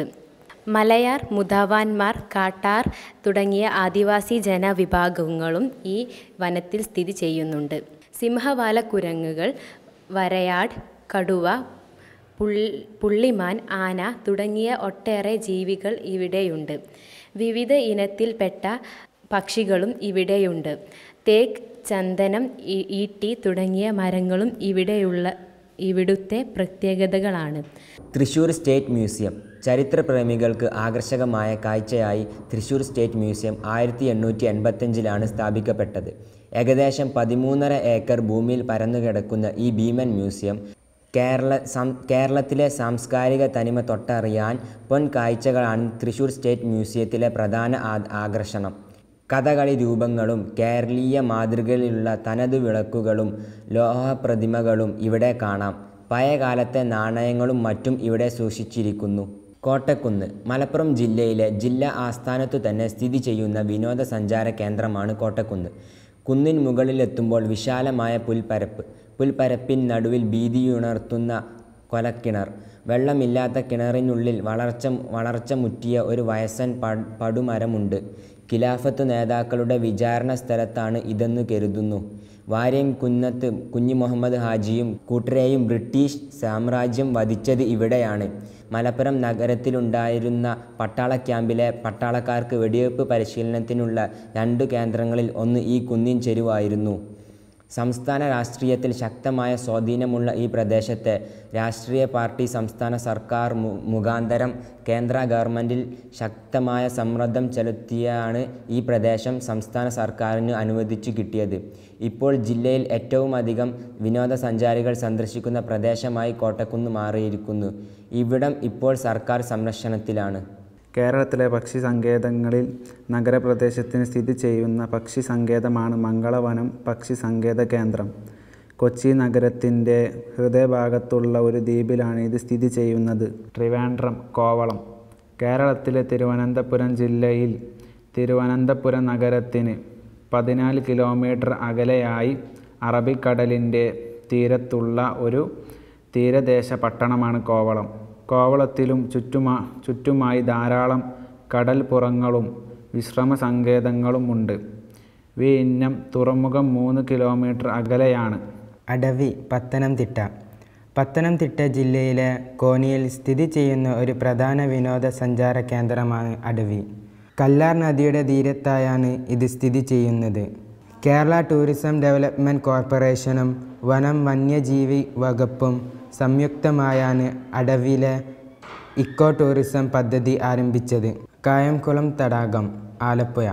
മലയാർ മുതാവാന്മാർ കാട്ടാർ തുടങ്ങിയ ആദിവാസി ജനവിഭാഗങ്ങളും ഈ വനത്തിൽ സ്ഥിതി ചെയ്യുന്നുണ്ട് സിംഹവാല കുരങ്ങുകൾ വരയാട് കടുവ പുൾ പുള്ളിമാൻ ആന തുടങ്ങിയ ഒട്ടേറെ ജീവികൾ ഇവിടെയുണ്ട് വിവിധ ഇനത്തിൽപ്പെട്ട പക്ഷികളും ഇവിടെയുണ്ട് തേക്ക് ചന്ദനം ഈ- ഈട്ടി തുടങ്ങിയ മരങ്ങളും ഇവിടെയുള്ള ഇവിടുത്തെ പ്രത്യേകതകളാണ് തൃശൂർ സ്റ്റേറ്റ് മ്യൂസിയം ചരിത്രപ്രേമികൾക്ക് ആകർഷകമായ കാഴ്ചയായി തൃശൂർ സ്റ്റേറ്റ് മ്യൂസിയം ആയിരത്തി എണ്ണൂറ്റി എൺപത്തഞ്ചിലാണ് സ്ഥാപിക്കപ്പെട്ടത് ഏകദേശം പതിമൂന്നര ഏക്കർ ഭൂമിയിൽ പരന്നുകിടക്കുന്ന ഈ ഭീമൻ മ്യൂസിയം കേരള സം കേരളത്തിലെ സാംസ്കാരിക തനിമ തൊട്ടറിയാൻ പൊൻ കാഴ്ചകളാണ് തൃശൂർ സ്റ്റേറ്റ് മ്യൂസിയത്തിലെ പ്രധാന ആ- ആകർഷണം കഥകളി രൂപങ്ങളും കേരളീയ മാതൃകയിലുള്ള തനതു വിളക്കുകളും ലോഹപ്രതിമകളും ഇവിടെ കാണാം പഴയകാലത്തെ നാണയങ്ങളും മറ്റും ഇവിടെ സൂക്ഷിച്ചിരിക്കുന്നു കോട്ടക്കുന്ന് മലപ്പുറം ജില്ലയിലെ ജില്ലാ ആസ്ഥാനത്തു തന്നെ സ്ഥിതി ചെയ്യുന്ന വിനോദസഞ്ചാര കേന്ദ്രമാണ് കോട്ടക്കുന്ന് കുന്നിൻ മുകളിലെത്തുമ്പോൾ വിശാലമായ പുൽപ്പരപ്പ് പുൽപ്പരപ്പിൻ നടുവിൽ ഭീതിയുണർത്തുന്ന കൊലക്കിണർ വെള്ളമില്ലാത്ത കിണറിനുള്ളിൽ വളർച്ച വളർച്ച മുറ്റിയ ഒരു വയസ്സൻ പ പടുമരമുണ്ട് ഖിലാഫത്ത് നേതാക്കളുടെ വിചാരണ സ്ഥലത്താണ് ഇതെന്നു കരുതുന്നു വാര്യം കുന്നത്ത് കുഞ്ഞി മുഹമ്മദ് ഹാജിയും കൂട്ടരെയും ബ്രിട്ടീഷ് സാമ്രാജ്യം വധിച്ചത് ഇവിടെയാണ് മലപ്പുറം നഗരത്തിലുണ്ടായിരുന്ന പട്ടാള ക്യാമ്പിലെ പട്ടാളക്കാർക്ക് വെടിവെപ്പ് പരിശീലനത്തിനുള്ള രണ്ടു കേന്ദ്രങ്ങളിൽ ഒന്ന് ഈ കുന്നിൻ ചെരുവായിരുന്നു സംസ്ഥാന രാഷ്ട്രീയത്തിൽ ശക്തമായ സ്വാധീനമുള്ള ഈ പ്രദേശത്തെ രാഷ്ട്രീയ പാർട്ടി സംസ്ഥാന സർക്കാർ മു മുഖാന്തരം കേന്ദ്ര ഗവൺമെൻറ്റിൽ ശക്തമായ സമ്മർദ്ദം ചെലുത്തിയാണ് ഈ പ്രദേശം സംസ്ഥാന സർക്കാരിന് അനുവദിച്ചു കിട്ടിയത് ഇപ്പോൾ ജില്ലയിൽ ഏറ്റവും അധികം വിനോദസഞ്ചാരികൾ സന്ദർശിക്കുന്ന പ്രദേശമായി കോട്ടക്കുന്ന് മാറിയിരിക്കുന്നു ഇവിടം ഇപ്പോൾ സർക്കാർ സംരക്ഷണത്തിലാണ് കേരളത്തിലെ പക്ഷി സങ്കേതങ്ങളിൽ നഗരപ്രദേശത്തിന് സ്ഥിതി ചെയ്യുന്ന പക്ഷി സങ്കേതമാണ് മംഗളവനം പക്ഷി സങ്കേത കേന്ദ്രം കൊച്ചി നഗരത്തിൻ്റെ ഹൃദയഭാഗത്തുള്ള ഒരു ദ്വീപിലാണ് ഇത് സ്ഥിതി ചെയ്യുന്നത് ട്രിവാൻഡ്രം കോവളം കേരളത്തിലെ തിരുവനന്തപുരം ജില്ലയിൽ തിരുവനന്തപുരം നഗരത്തിന് പതിനാല് കിലോമീറ്റർ അകലെയായി അറബിക്കടലിൻ്റെ തീരത്തുള്ള ഒരു തീരദേശ പട്ടണമാണ് കോവളം കോവളത്തിലും ചുറ്റുമാ ചുറ്റുമായി ധാരാളം കടൽപ്പുറങ്ങളും വിശ്രമ സങ്കേതങ്ങളുമുണ്ട് വിഴിഞ്ഞം തുറമുഖം മൂന്ന് കിലോമീറ്റർ അകലെയാണ് അടവി പത്തനംതിട്ട പത്തനംതിട്ട ജില്ലയിലെ കോന്നിയിൽ സ്ഥിതി ചെയ്യുന്ന ഒരു പ്രധാന വിനോദസഞ്ചാര കേന്ദ്രമാണ് അടവി കല്ലാർ നദിയുടെ തീരത്തായാണ് ഇത് സ്ഥിതി ചെയ്യുന്നത് കേരള ടൂറിസം ഡെവലപ്മെൻറ്റ് കോർപ്പറേഷനും വനം വന്യജീവി വകുപ്പും സംയുക്തമായാണ് അടവിയിലെ ഇക്കോ ടൂറിസം പദ്ധതി ആരംഭിച്ചത് കായംകുളം തടാകം ആലപ്പുഴ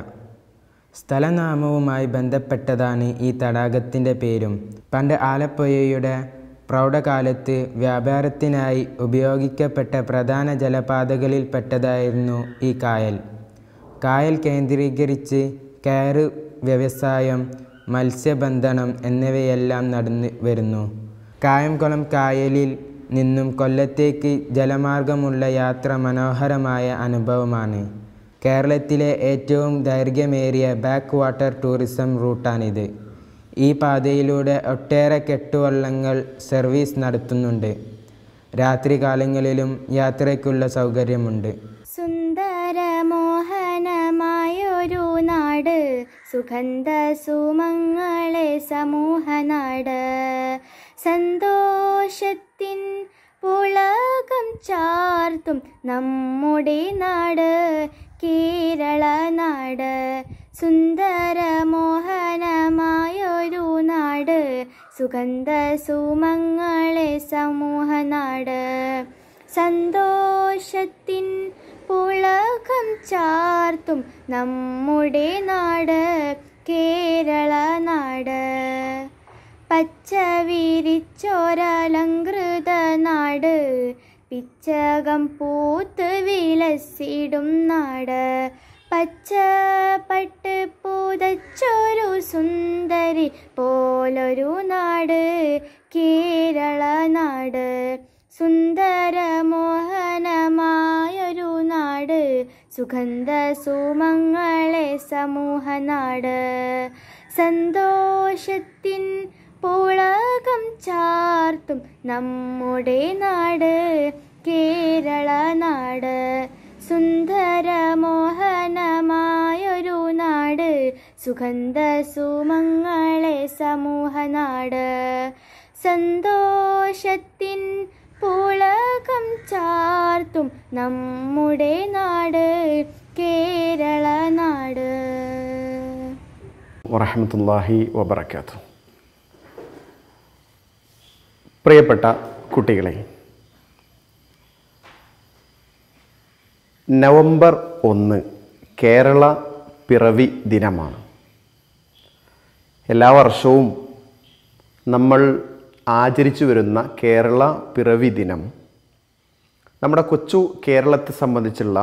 സ്ഥലനാമവുമായി ബന്ധപ്പെട്ടതാണ് ഈ തടാകത്തിൻ്റെ പേരും പണ്ട് ആലപ്പുഴയുടെ പ്രൗഢകാലത്ത് വ്യാപാരത്തിനായി ഉപയോഗിക്കപ്പെട്ട പ്രധാന ജലപാതകളിൽപ്പെട്ടതായിരുന്നു ഈ കായൽ കായൽ കേന്ദ്രീകരിച്ച് കയറ് വ്യവസായം മത്സ്യബന്ധനം എന്നിവയെല്ലാം നടന്നു വരുന്നു കായംകുളം കായലിൽ നിന്നും കൊല്ലത്തേക്ക് ജലമാർഗമുള്ള യാത്ര മനോഹരമായ അനുഭവമാണ് കേരളത്തിലെ ഏറ്റവും ദൈർഘ്യമേറിയ ബാക്ക് വാട്ടർ ടൂറിസം റൂട്ടാണിത് ഈ പാതയിലൂടെ ഒട്ടേറെ കെട്ടുവള്ളങ്ങൾ സർവീസ് നടത്തുന്നുണ്ട് രാത്രികാലങ്ങളിലും യാത്രയ്ക്കുള്ള സൗകര്യമുണ്ട് സുന്ദരമോഹനമായൊരു നാട് സുഗന്ധ സുമങ്ങളെ സമൂഹനാട് സന്തോഷത്തിൻ പുളകം ചാർത്തും നമ്മുടെ നാട് കേരള നാട് സുന്ദരമോഹനമായൊരു നാട് സുഗന്ധ സുമങ്ങളെ സമൂഹനാട് സന്തോഷത്തിൻ പുളകം ചാർത്തും നമ്മുടെ നാട് കേരള നാട് പച്ച വിരിച്ചൊരലങ്കൃത നാട് പിച്ചകം പൂത്ത് വിലസിടും നാട് പച്ചപ്പട്ട് പുതച്ചൊരു സുന്ദരി പോലൊരു നാട് കേരള നാട് സുന്ദരമോഹനമായൊരു നാട് സുഗന്ധ സുമങ്ങളെ സമൂഹനാട് സന്തോഷത്തിൻ പുളകം ചാർത്തും നമ്മുടെ നാട് കേരള നാട് സുന്ദരമോഹനമായൊരു നാട് സുഗന്ധ സുമങ്ങളെ സമൂഹനാട് സന്തോഷത്തിൻ പുളകം ചാർത്തും നമ്മുടെ നാട് കേരള നാട് വറഹമത്തല്ലാഹി വബർക്കാത്തു പ്രിയപ്പെട്ട കുട്ടികളെ നവംബർ ഒന്ന് കേരള പിറവി ദിനമാണ് എല്ലാ വർഷവും നമ്മൾ ആചരിച്ചു വരുന്ന കേരള പിറവി ദിനം നമ്മുടെ കൊച്ചു കേരളത്തെ സംബന്ധിച്ചുള്ള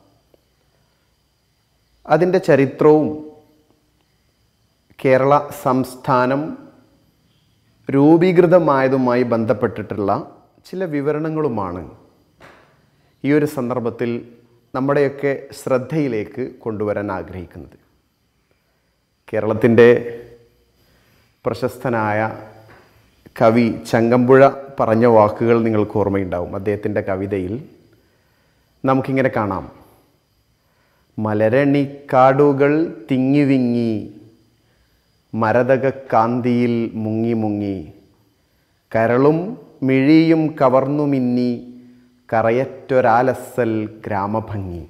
അതിൻ്റെ ചരിത്രവും കേരള സംസ്ഥാനം രൂപീകൃതമായതുമായി ബന്ധപ്പെട്ടിട്ടുള്ള ചില വിവരണങ്ങളുമാണ് ഈ ഒരു സന്ദർഭത്തിൽ നമ്മുടെയൊക്കെ ശ്രദ്ധയിലേക്ക് കൊണ്ടുവരാൻ ആഗ്രഹിക്കുന്നത് കേരളത്തിൻ്റെ പ്രശസ്തനായ കവി ചങ്ങമ്പുഴ പറഞ്ഞ വാക്കുകൾ നിങ്ങൾക്ക് ഓർമ്മയുണ്ടാവും അദ്ദേഹത്തിൻ്റെ കവിതയിൽ നമുക്കിങ്ങനെ കാണാം മലരണിക്കാടുകൾ തിങ്ങിവിങ്ങി മരതക കാന്തിയിൽ മുങ്ങി മുങ്ങി കരളും മിഴിയും കവർന്നു മിന്നി കറയറ്റൊരാലസൽ ഗ്രാമഭംഗി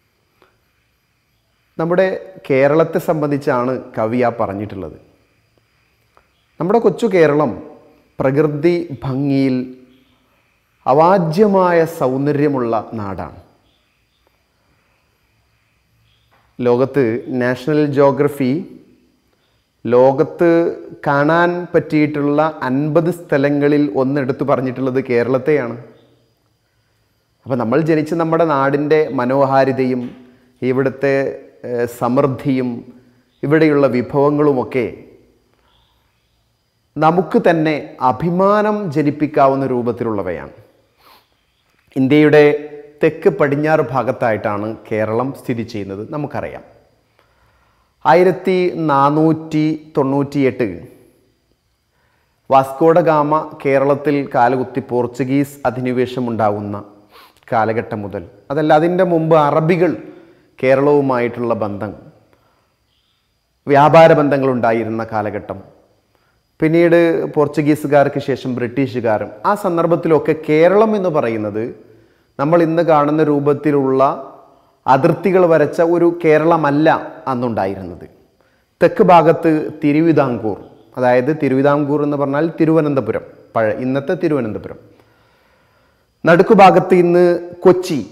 നമ്മുടെ കേരളത്തെ സംബന്ധിച്ചാണ് കവി ആ പറഞ്ഞിട്ടുള്ളത് നമ്മുടെ കൊച്ചു കേരളം പ്രകൃതി ഭംഗിയിൽ അവാജ്യമായ സൗന്ദര്യമുള്ള നാടാണ് ലോകത്ത് നാഷണൽ ജോഗ്രഫി ലോകത്ത് കാണാൻ പറ്റിയിട്ടുള്ള അൻപത് സ്ഥലങ്ങളിൽ ഒന്നെടുത്ത് പറഞ്ഞിട്ടുള്ളത് കേരളത്തെയാണ് അപ്പോൾ നമ്മൾ ജനിച്ച നമ്മുടെ നാടിൻ്റെ മനോഹാരിതയും ഇവിടുത്തെ ഏഹ്, സമൃദ്ധിയും ഇവിടെയുള്ള വിഭവങ്ങളുമൊക്കെ നമുക്ക് തന്നെ അഭിമാനം ജനിപ്പിക്കാവുന്ന രൂപത്തിലുള്ളവയാണ് ഇന്ത്യയുടെ തെക്ക് പടിഞ്ഞാറ് ഭാഗത്തായിട്ടാണ് കേരളം സ്ഥിതി ചെയ്യുന്നത് നമുക്കറിയാം ആയിരത്തി നാനൂറ്റി തൊണ്ണൂറ്റിയെട്ട് വാസ്കോഡ ഗാമ കേരളത്തിൽ കാലുകുത്തി പോർച്ചുഗീസ് അധിനിവേശം ഉണ്ടാകുന്ന കാലഘട്ടം മുതൽ അതല്ല അതിൻ്റെ മുമ്പ് അറബികൾ കേരളവുമായിട്ടുള്ള ബന്ധം വ്യാപാര ബന്ധങ്ങൾ ഉണ്ടായിരുന്ന കാലഘട്ടം പിന്നീട് പോർച്ചുഗീസുകാർക്ക് ശേഷം ബ്രിട്ടീഷുകാരും ആ സന്ദർഭത്തിലൊക്കെ കേരളം എന്ന് പറയുന്നത് നമ്മൾ ഇന്ന് കാണുന്ന രൂപത്തിലുള്ള അതിർത്തികൾ വരച്ച ഒരു കേരളമല്ല അന്നുണ്ടായിരുന്നത് തെക്ക് ഭാഗത്ത് തിരുവിതാംകൂർ അതായത് തിരുവിതാംകൂർ എന്ന് പറഞ്ഞാൽ തിരുവനന്തപുരം പഴ ഇന്നത്തെ തിരുവനന്തപുരം നടുക്കു ഭാഗത്ത് ഇന്ന് കൊച്ചി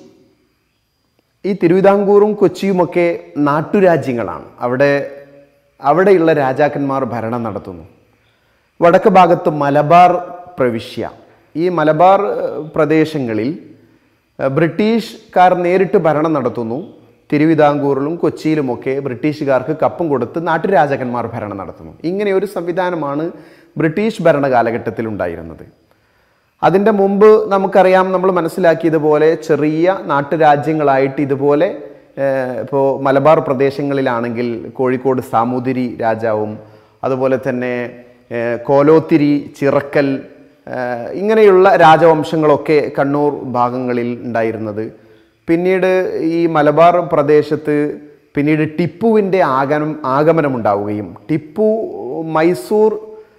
ഈ തിരുവിതാംകൂറും കൊച്ചിയുമൊക്കെ നാട്ടുരാജ്യങ്ങളാണ് അവിടെ അവിടെയുള്ള രാജാക്കന്മാർ ഭരണം നടത്തുന്നു വടക്ക് ഭാഗത്ത് മലബാർ പ്രവിശ്യ ഈ മലബാർ ഏഹ്, പ്രദേശങ്ങളിൽ ഏഹ്, ബ്രിട്ടീഷുകാർ നേരിട്ട് ഭരണം നടത്തുന്നു തിരുവിതാംകൂറിലും കൊച്ചിയിലുമൊക്കെ ബ്രിട്ടീഷുകാർക്ക് കപ്പം കൊടുത്ത് നാട്ടുരാജാക്കന്മാർ ഭരണം നടത്തുന്നു ഇങ്ങനെ ഒരു സംവിധാനമാണ് ബ്രിട്ടീഷ് ഭരണ കാലഘട്ടത്തിൽ ഉണ്ടായിരുന്നത് അതിൻ്റെ മുമ്പ് നമുക്കറിയാം നമ്മൾ മനസ്സിലാക്കിയതുപോലെ ചെറിയ നാട്ടുരാജ്യങ്ങളായിട്ട് ഇതുപോലെ ഇപ്പോൾ മലബാർ പ്രദേശങ്ങളിലാണെങ്കിൽ കോഴിക്കോട് സാമൂതിരി രാജാവും അതുപോലെ തന്നെ ഏഹ്, കോലോത്തിരി ചിറക്കൽ ഏഹ്, ഇങ്ങനെയുള്ള രാജവംശങ്ങളൊക്കെ കണ്ണൂർ ഭാഗങ്ങളിൽ ഉണ്ടായിരുന്നത് പിന്നീട് ഈ മലബാർ പ്രദേശത്ത് പിന്നീട് ടിപ്പുവിൻ്റെ ആഗമനം ആഗമനമുണ്ടാവുകയും ടിപ്പു മൈസൂർ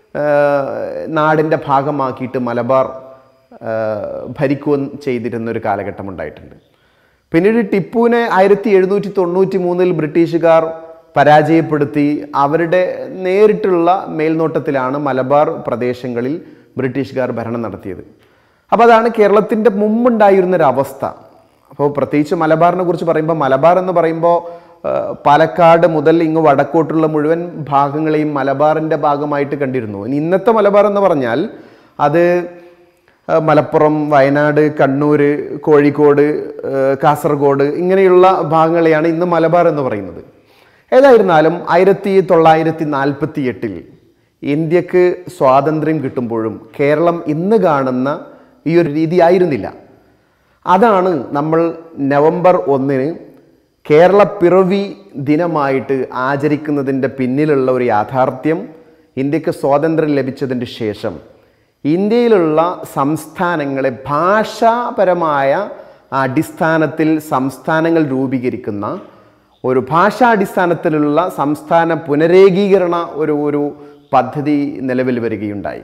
ഏഹ്, നാടിൻ്റെ ഭാഗമാക്കിയിട്ട് മലബാർ ഏഹ്, ഭരിക്കുകയും ചെയ്തിരുന്ന ഒരു കാലഘട്ടം ഉണ്ടായിട്ടുണ്ട് പിന്നീട് ടിപ്പുവിനെ ആയിരത്തി എഴുന്നൂറ്റി തൊണ്ണൂറ്റി മൂന്നിൽ ബ്രിട്ടീഷുകാർ പരാജയപ്പെടുത്തി അവരുടെ നേരിട്ടുള്ള മേൽനോട്ടത്തിലാണ് മലബാർ പ്രദേശങ്ങളിൽ ബ്രിട്ടീഷുകാർ ഭരണം നടത്തിയത് അപ്പോൾ അതാണ് കേരളത്തിൻ്റെ മുമ്പുണ്ടായിരുന്നൊരവസ്ഥ അപ്പോൾ പ്രത്യേകിച്ച് മലബാറിനെ കുറിച്ച് പറയുമ്പോൾ മലബാർ എന്ന് പറയുമ്പോൾ ആ, പാലക്കാട് മുതൽ ഇങ്ങ് വടക്കോട്ടുള്ള മുഴുവൻ ഭാഗങ്ങളെയും മലബാറിൻ്റെ ഭാഗമായിട്ട് കണ്ടിരുന്നു ഇനി ഇന്നത്തെ മലബാർ എന്ന് പറഞ്ഞാൽ അത് ആ, മലപ്പുറം വയനാട് കണ്ണൂർ കോഴിക്കോട് ആ, കാസർഗോഡ് ഇങ്ങനെയുള്ള ഭാഗങ്ങളെയാണ് ഇന്ന് മലബാർ എന്ന് പറയുന്നത് ഏതായിരുന്നാലും ആയിരത്തി തൊള്ളായിരത്തി നാൽപ്പത്തി എട്ടിൽ ഇന്ത്യക്ക് സ്വാതന്ത്ര്യം കിട്ടുമ്പോഴും കേരളം ഇന്ന് കാണുന്ന ഈ ഒരു രീതി ആയിരുന്നില്ല അതാണ് നമ്മൾ നവംബർ ഒന്നിന് കേരള പിറവി ദിനമായിട്ട് ആചരിക്കുന്നതിൻ്റെ പിന്നിലുള്ള ഒരു യാഥാർത്ഥ്യം ഇന്ത്യക്ക് സ്വാതന്ത്ര്യം ലഭിച്ചതിന് ശേഷം ഇന്ത്യയിലുള്ള സംസ്ഥാനങ്ങളെ ഭാഷാപരമായ അടിസ്ഥാനത്തിൽ സംസ്ഥാനങ്ങൾ രൂപീകരിക്കുന്ന ഒരു ഭാഷാടിസ്ഥാനത്തിലുള്ള സംസ്ഥാന പുനരേകീകരണ ഒരു ഒരു പദ്ധതി നിലവിൽ വരികയുണ്ടായി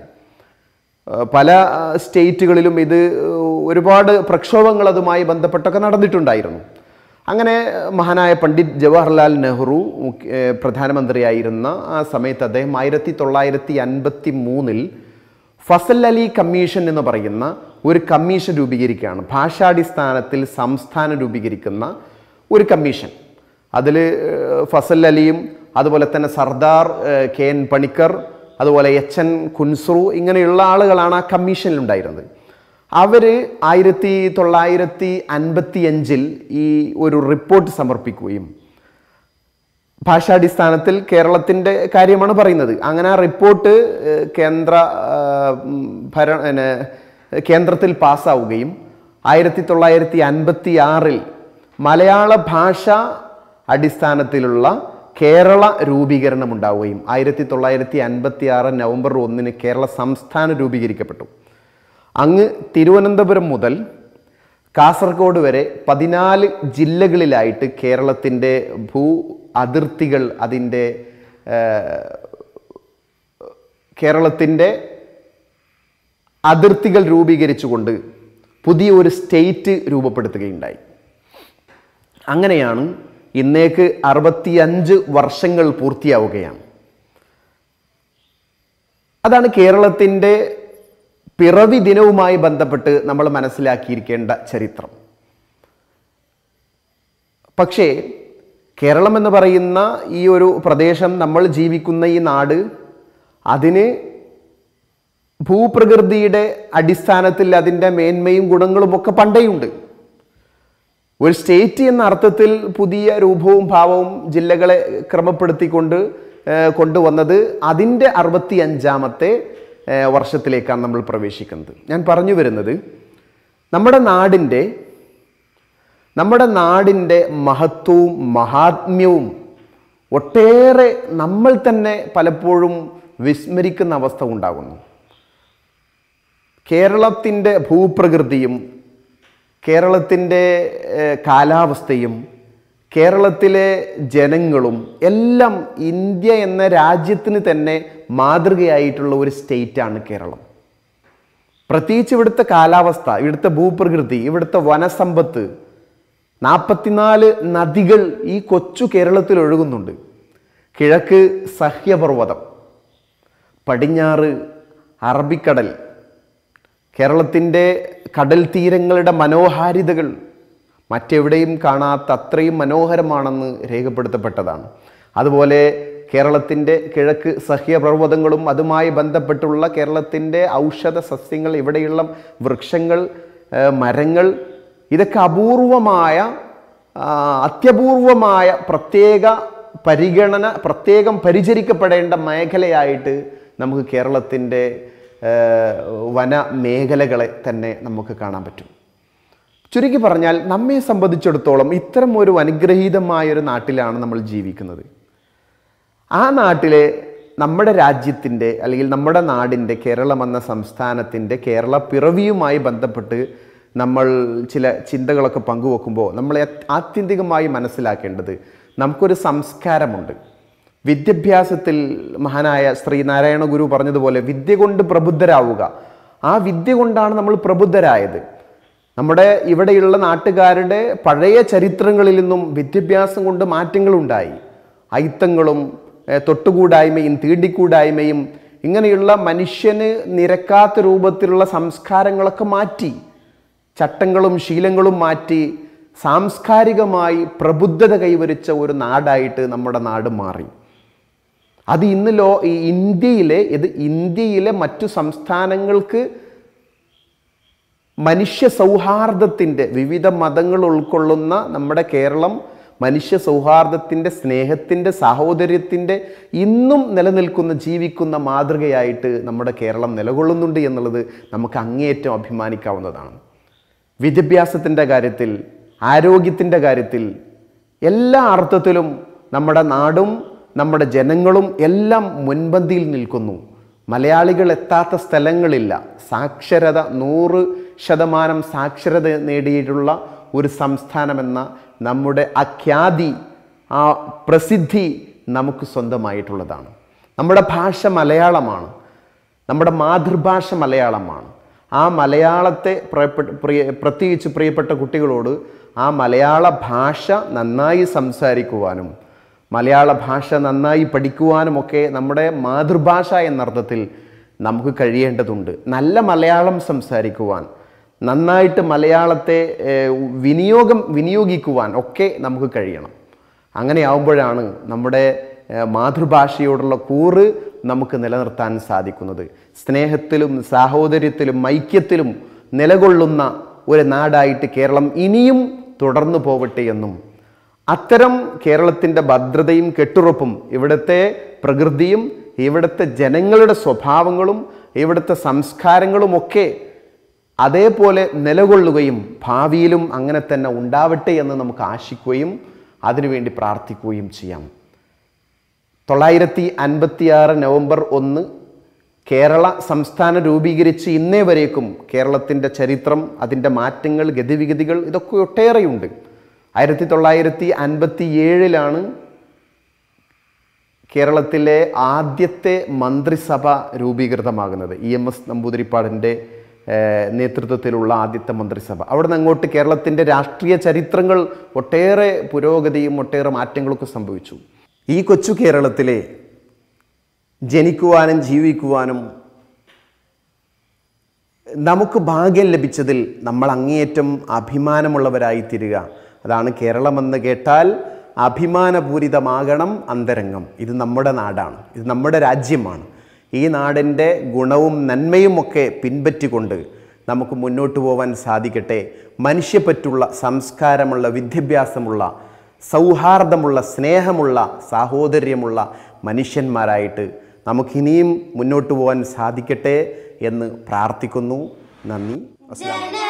ഏഹ് പല ആ, സ്റ്റേറ്റുകളിലും ഇത് ഏഹ് ഒരുപാട് പ്രക്ഷോഭങ്ങൾ അതുമായി ബന്ധപ്പെട്ടൊക്കെ നടന്നിട്ടുണ്ടായിരുന്നു അങ്ങനെ മഹാനായ പണ്ഡിറ്റ് ജവഹർലാൽ നെഹ്റു മുഖ്യ- ഏഹ് പ്രധാനമന്ത്രിയായിരുന്ന ആ സമയത്ത് അദ്ദേഹം ആയിരത്തി തൊള്ളായിരത്തി അൻപത്തി മൂന്നിൽ ഫസൽ അലി കമ്മീഷൻ എന്ന് പറയുന്ന ഒരു കമ്മീഷൻ രൂപീകരിക്കുകയാണ് ഭാഷാടിസ്ഥാനത്തിൽ സംസ്ഥാനം രൂപീകരിക്കുന്ന ഒരു കമ്മീഷൻ അതിൽ ഫസൽ അലിയും അതുപോലെ തന്നെ സർദാർ ഏഹ്, കെ എൻ പണിക്കർ അതുപോലെ എച്ച് എൻ കുൻസ്രു ഇങ്ങനെയുള്ള ആളുകളാണ് ആ കമ്മീഷനിലുണ്ടായിരുന്നത് അവർ ആയിരത്തി തൊള്ളായിരത്തി അൻപത്തി അഞ്ചിൽ ഈ ഒരു റിപ്പോർട്ട് സമർപ്പിക്കുകയും ഭാഷാടിസ്ഥാനത്തിൽ കേരളത്തിൻ്റെ കാര്യമാണ് പറയുന്നത് അങ്ങനെ ആ റിപ്പോർട്ട് ഏഹ്, കേന്ദ്ര ആഹ്, ഉം, ഭര പിന്നെ, കേന്ദ്രത്തിൽ പാസ്സാവുകയും ആയിരത്തി തൊള്ളായിരത്തി അൻപത്തി ആറിൽ മലയാള ഭാഷ അടിസ്ഥാനത്തിലുള്ള കേരള രൂപീകരണം ഉണ്ടാവുകയും ആയിരത്തി തൊള്ളായിരത്തി അൻപത്തി ആറ് നവംബർ ഒന്നിന് കേരള സംസ്ഥാനം രൂപീകരിക്കപ്പെട്ടു അങ്ങ് തിരുവനന്തപുരം മുതൽ കാസർഗോഡ് വരെ പതിനാല് ജില്ലകളിലായിട്ട് കേരളത്തിൻ്റെ ഭൂ അതിർത്തികൾ അതിൻ്റെ കേരളത്തിൻ്റെ അതിർത്തികൾ രൂപീകരിച്ചുകൊണ്ട് പുതിയ ഒരു സ്റ്റേറ്റ് രൂപപ്പെടുത്തുകയുണ്ടായി അങ്ങനെയാണ് ഇന്നേക്ക് അറുപത്തിയഞ്ച് വർഷങ്ങൾ പൂർത്തിയാവുകയാണ് അതാണ് കേരളത്തിൻ്റെ പിറവി ദിനവുമായി ബന്ധപ്പെട്ട് നമ്മൾ മനസ്സിലാക്കിയിരിക്കേണ്ട ചരിത്രം പക്ഷേ കേരളം എന്ന് പറയുന്ന ഈ ഒരു പ്രദേശം നമ്മൾ ജീവിക്കുന്ന ഈ നാട് അതിന് ഭൂപ്രകൃതിയുടെ അടിസ്ഥാനത്തിൽ അതിൻ്റെ മേന്മയും ഗുണങ്ങളും ഒക്കെ പണ്ടേയുണ്ട് ഒരു സ്റ്റേറ്റ് എന്ന അർത്ഥത്തിൽ പുതിയ രൂപവും ഭാവവും ജില്ലകളെ ക്രമപ്പെടുത്തിക്കൊണ്ട് ഏഹ്, കൊണ്ടുവന്നത് അതിൻ്റെ അറുപത്തി അഞ്ചാമത്തെ ഏഹ്, വർഷത്തിലേക്കാണ് നമ്മൾ പ്രവേശിക്കുന്നത് ഞാൻ പറഞ്ഞു വരുന്നത് നമ്മുടെ നാടിൻ്റെ നമ്മുടെ നാടിൻ്റെ മഹത്വവും മഹാത്മ്യവും ഒട്ടേറെ നമ്മൾ തന്നെ പലപ്പോഴും വിസ്മരിക്കുന്ന അവസ്ഥ ഉണ്ടാകുന്നു കേരളത്തിൻ്റെ ഭൂപ്രകൃതിയും കേരളത്തിൻ്റെ ഏഹ്, കാലാവസ്ഥയും കേരളത്തിലെ ജനങ്ങളും എല്ലാം ഇന്ത്യ എന്ന രാജ്യത്തിന് തന്നെ മാതൃകയായിട്ടുള്ള ഒരു സ്റ്റേറ്റാണ് കേരളം പ്രത്യേകിച്ച് ഇവിടുത്തെ കാലാവസ്ഥ ഇവിടുത്തെ ഭൂപ്രകൃതി ഇവിടുത്തെ വനസമ്പത്ത് നാൽപ്പത്തിനാല് നദികൾ ഈ കൊച്ചു കേരളത്തിൽ ഒഴുകുന്നുണ്ട് കിഴക്ക് സഹ്യപർവ്വതം പടിഞ്ഞാറ് അറബിക്കടൽ കേരളത്തിൻ്റെ കടൽ തീരങ്ങളുടെ മനോഹാരിതകൾ മറ്റെവിടെയും കാണാത്ത അത്രയും മനോഹരമാണെന്ന് രേഖപ്പെടുത്തപ്പെട്ടതാണ് അതുപോലെ കേരളത്തിൻ്റെ കിഴക്ക് സഹ്യപർവ്വതങ്ങളും അതുമായി ബന്ധപ്പെട്ടുള്ള കേരളത്തിൻ്റെ ഔഷധ സസ്യങ്ങൾ ഇവിടെയുള്ള വൃക്ഷങ്ങൾ ഏഹ് മരങ്ങൾ ഇതൊക്കെ അപൂർവമായ ആ, അത്യപൂർവമായ പ്രത്യേക പരിഗണന പ്രത്യേകം പരിചരിക്കപ്പെടേണ്ട മേഖലയായിട്ട് നമുക്ക് കേരളത്തിൻ്റെ ഏഹ്, വന മേഖലകളെ തന്നെ നമുക്ക് കാണാൻ പറ്റും ചുരുക്കി പറഞ്ഞാൽ നമ്മെ സംബന്ധിച്ചിടത്തോളം ഇത്തരം ഒരു അനുഗ്രഹീതമായ ഒരു നാട്ടിലാണ് നമ്മൾ ജീവിക്കുന്നത് ആ നാട്ടിലെ നമ്മുടെ രാജ്യത്തിൻ്റെ അല്ലെങ്കിൽ നമ്മുടെ നാടിൻ്റെ കേരളം എന്ന സംസ്ഥാനത്തിൻ്റെ കേരള പിറവിയുമായി ബന്ധപ്പെട്ട് നമ്മൾ ചില ചിന്തകളൊക്കെ പങ്കുവെക്കുമ്പോൾ നമ്മൾ ആത്യന്തികമായി മനസ്സിലാക്കേണ്ടത് നമുക്കൊരു സംസ്കാരമുണ്ട് വിദ്യാഭ്യാസത്തിൽ മഹാനായ ശ്രീനാരായണ ഗുരു പറഞ്ഞതുപോലെ വിദ്യ കൊണ്ട് പ്രബുദ്ധരാവുക ആ വിദ്യ കൊണ്ടാണ് നമ്മൾ പ്രബുദ്ധരായത് നമ്മുടെ ഇവിടെയുള്ള നാട്ടുകാരുടെ പഴയ ചരിത്രങ്ങളിൽ നിന്നും വിദ്യാഭ്യാസം കൊണ്ട് മാറ്റങ്ങളുണ്ടായി അയിത്തങ്ങളും ഏഹ്, തൊട്ടുകൂടായ്മയും തീണ്ടിക്കൂടായ്മയും ഇങ്ങനെയുള്ള മനുഷ്യന് നിരക്കാത്ത രൂപത്തിലുള്ള സംസ്കാരങ്ങളൊക്കെ മാറ്റി ചട്ടങ്ങളും ശീലങ്ങളും മാറ്റി സാംസ്കാരികമായി പ്രബുദ്ധത കൈവരിച്ച ഒരു നാടായിട്ട് നമ്മുടെ നാട് മാറി അത് ഇന്ന് ലോ ഈ ഇന്ത്യയിലെ ഇത് ഇന്ത്യയിലെ മറ്റു സംസ്ഥാനങ്ങൾക്ക് മനുഷ്യ സൗഹാർദ്ദത്തിൻ്റെ വിവിധ മതങ്ങൾ ഉൾക്കൊള്ളുന്ന നമ്മുടെ കേരളം മനുഷ്യ സൗഹാർദ്ദത്തിൻ്റെ സ്നേഹത്തിൻ്റെ സാഹോദര്യത്തിൻ്റെ ഇന്നും നിലനിൽക്കുന്ന ജീവിക്കുന്ന മാതൃകയായിട്ട് നമ്മുടെ കേരളം നിലകൊള്ളുന്നുണ്ട് എന്നുള്ളത് നമുക്ക് അങ്ങേയറ്റം അഭിമാനിക്കാവുന്നതാണ് വിദ്യാഭ്യാസത്തിൻ്റെ കാര്യത്തിൽ ആരോഗ്യത്തിൻ്റെ കാര്യത്തിൽ എല്ലാ അർത്ഥത്തിലും നമ്മുടെ നാടും നമ്മുടെ ജനങ്ങളും എല്ലാം മുൻപന്തിയിൽ നിൽക്കുന്നു മലയാളികൾ എത്താത്ത സ്ഥലങ്ങളില്ല സാക്ഷരത നൂറ് ശതമാനം സാക്ഷരത നേടിയിട്ടുള്ള ഒരു സംസ്ഥാനമെന്ന നമ്മുടെ അഖ്യാതി ആ പ്രസിദ്ധി നമുക്ക് സ്വന്തമായിട്ടുള്ളതാണ് നമ്മുടെ ഭാഷ മലയാളമാണ് നമ്മുടെ മാതൃഭാഷ മലയാളമാണ് ആ മലയാളത്തെ പ്രിയപ്പെട്ട പ്രിയ പ്രത്യേകിച്ച് പ്രിയപ്പെട്ട കുട്ടികളോട് ആ മലയാള ഭാഷ നന്നായി സംസാരിക്കുവാനും മലയാള ഭാഷ നന്നായി പഠിക്കുവാനുമൊക്കെ നമ്മുടെ മാതൃഭാഷ എന്നർത്ഥത്തിൽ നമുക്ക് കഴിയേണ്ടതുണ്ട് നല്ല മലയാളം സംസാരിക്കുവാൻ നന്നായിട്ട് മലയാളത്തെ ഏഹ്, വിനിയോഗം വിനിയോഗിക്കുവാൻ ഒക്കെ നമുക്ക് കഴിയണം അങ്ങനെയാവുമ്പോഴാണ് നമ്മുടെ ഏഹ്, മാതൃഭാഷയോടുള്ള കൂറ് നമുക്ക് നിലനിർത്താൻ സാധിക്കുന്നത് സ്നേഹത്തിലും സാഹോദര്യത്തിലും ഐക്യത്തിലും നിലകൊള്ളുന്ന ഒരു നാടായിട്ട് കേരളം ഇനിയും തുടർന്നു പോവട്ടെ എന്നും അത്തരം കേരളത്തിൻ്റെ ഭദ്രതയും കെട്ടുറപ്പും ഇവിടുത്തെ പ്രകൃതിയും ഇവിടുത്തെ ജനങ്ങളുടെ സ്വഭാവങ്ങളും ഇവിടുത്തെ സംസ്കാരങ്ങളുമൊക്കെ അതേപോലെ നിലകൊള്ളുകയും ഭാവിയിലും അങ്ങനെ തന്നെ ഉണ്ടാവട്ടെ എന്ന് നമുക്ക് ആശിക്കുകയും അതിനുവേണ്ടി പ്രാർത്ഥിക്കുകയും ചെയ്യാം തൊള്ളായിരത്തി അൻപത്തിയാറ് നവംബർ ഒന്ന് കേരള സംസ്ഥാനം രൂപീകരിച്ച് ഇന്നേ വരേക്കും കേരളത്തിൻ്റെ ചരിത്രം അതിൻ്റെ മാറ്റങ്ങൾ ഗതിവിഗതികൾ ഇതൊക്കെ ഒട്ടേറെയുണ്ട് ആയിരത്തി തൊള്ളായിരത്തി അൻപത്തി ഏഴിലാണ് കേരളത്തിലെ ആദ്യത്തെ മന്ത്രിസഭ രൂപീകൃതമാകുന്നത് ഇ എം എസ് നമ്പൂതിരിപ്പാടിൻ്റെ ഏഹ്, നേതൃത്വത്തിലുള്ള ആദ്യത്തെ മന്ത്രിസഭ അവിടെ നിന്ന് അങ്ങോട്ട് കേരളത്തിൻ്റെ രാഷ്ട്രീയ ചരിത്രങ്ങൾ ഒട്ടേറെ പുരോഗതിയും ഒട്ടേറെ മാറ്റങ്ങളൊക്കെ സംഭവിച്ചു ഈ കൊച്ചു കേരളത്തിലെ ജനിക്കുവാനും ജീവിക്കുവാനും നമുക്ക് ഭാഗ്യം ലഭിച്ചതിൽ നമ്മൾ അങ്ങേയറ്റം അഭിമാനമുള്ളവരായി തീരുക അതാണ് കേരളമെന്ന് കേട്ടാൽ അഭിമാനപൂരിതമാകണം അന്തരംഗം ഇത് നമ്മുടെ നാടാണ് ഇത് നമ്മുടെ രാജ്യമാണ് ഈ നാടിൻ്റെ ഗുണവും നന്മയും ഒക്കെ പിൻപറ്റിക്കൊണ്ട് നമുക്ക് മുന്നോട്ട് പോകാൻ സാധിക്കട്ടെ മനുഷ്യപ്പറ്റുള്ള സംസ്കാരമുള്ള വിദ്യാഭ്യാസമുള്ള സൗഹാർദ്ദമുള്ള സ്നേഹമുള്ള സാഹോദര്യമുള്ള മനുഷ്യന്മാരായിട്ട് നമുക്കിനിയും മുന്നോട്ട് പോകാൻ സാധിക്കട്ടെ എന്ന് പ്രാർത്ഥിക്കുന്നു നന്ദി അസ്സലാമു അലൈക്കും.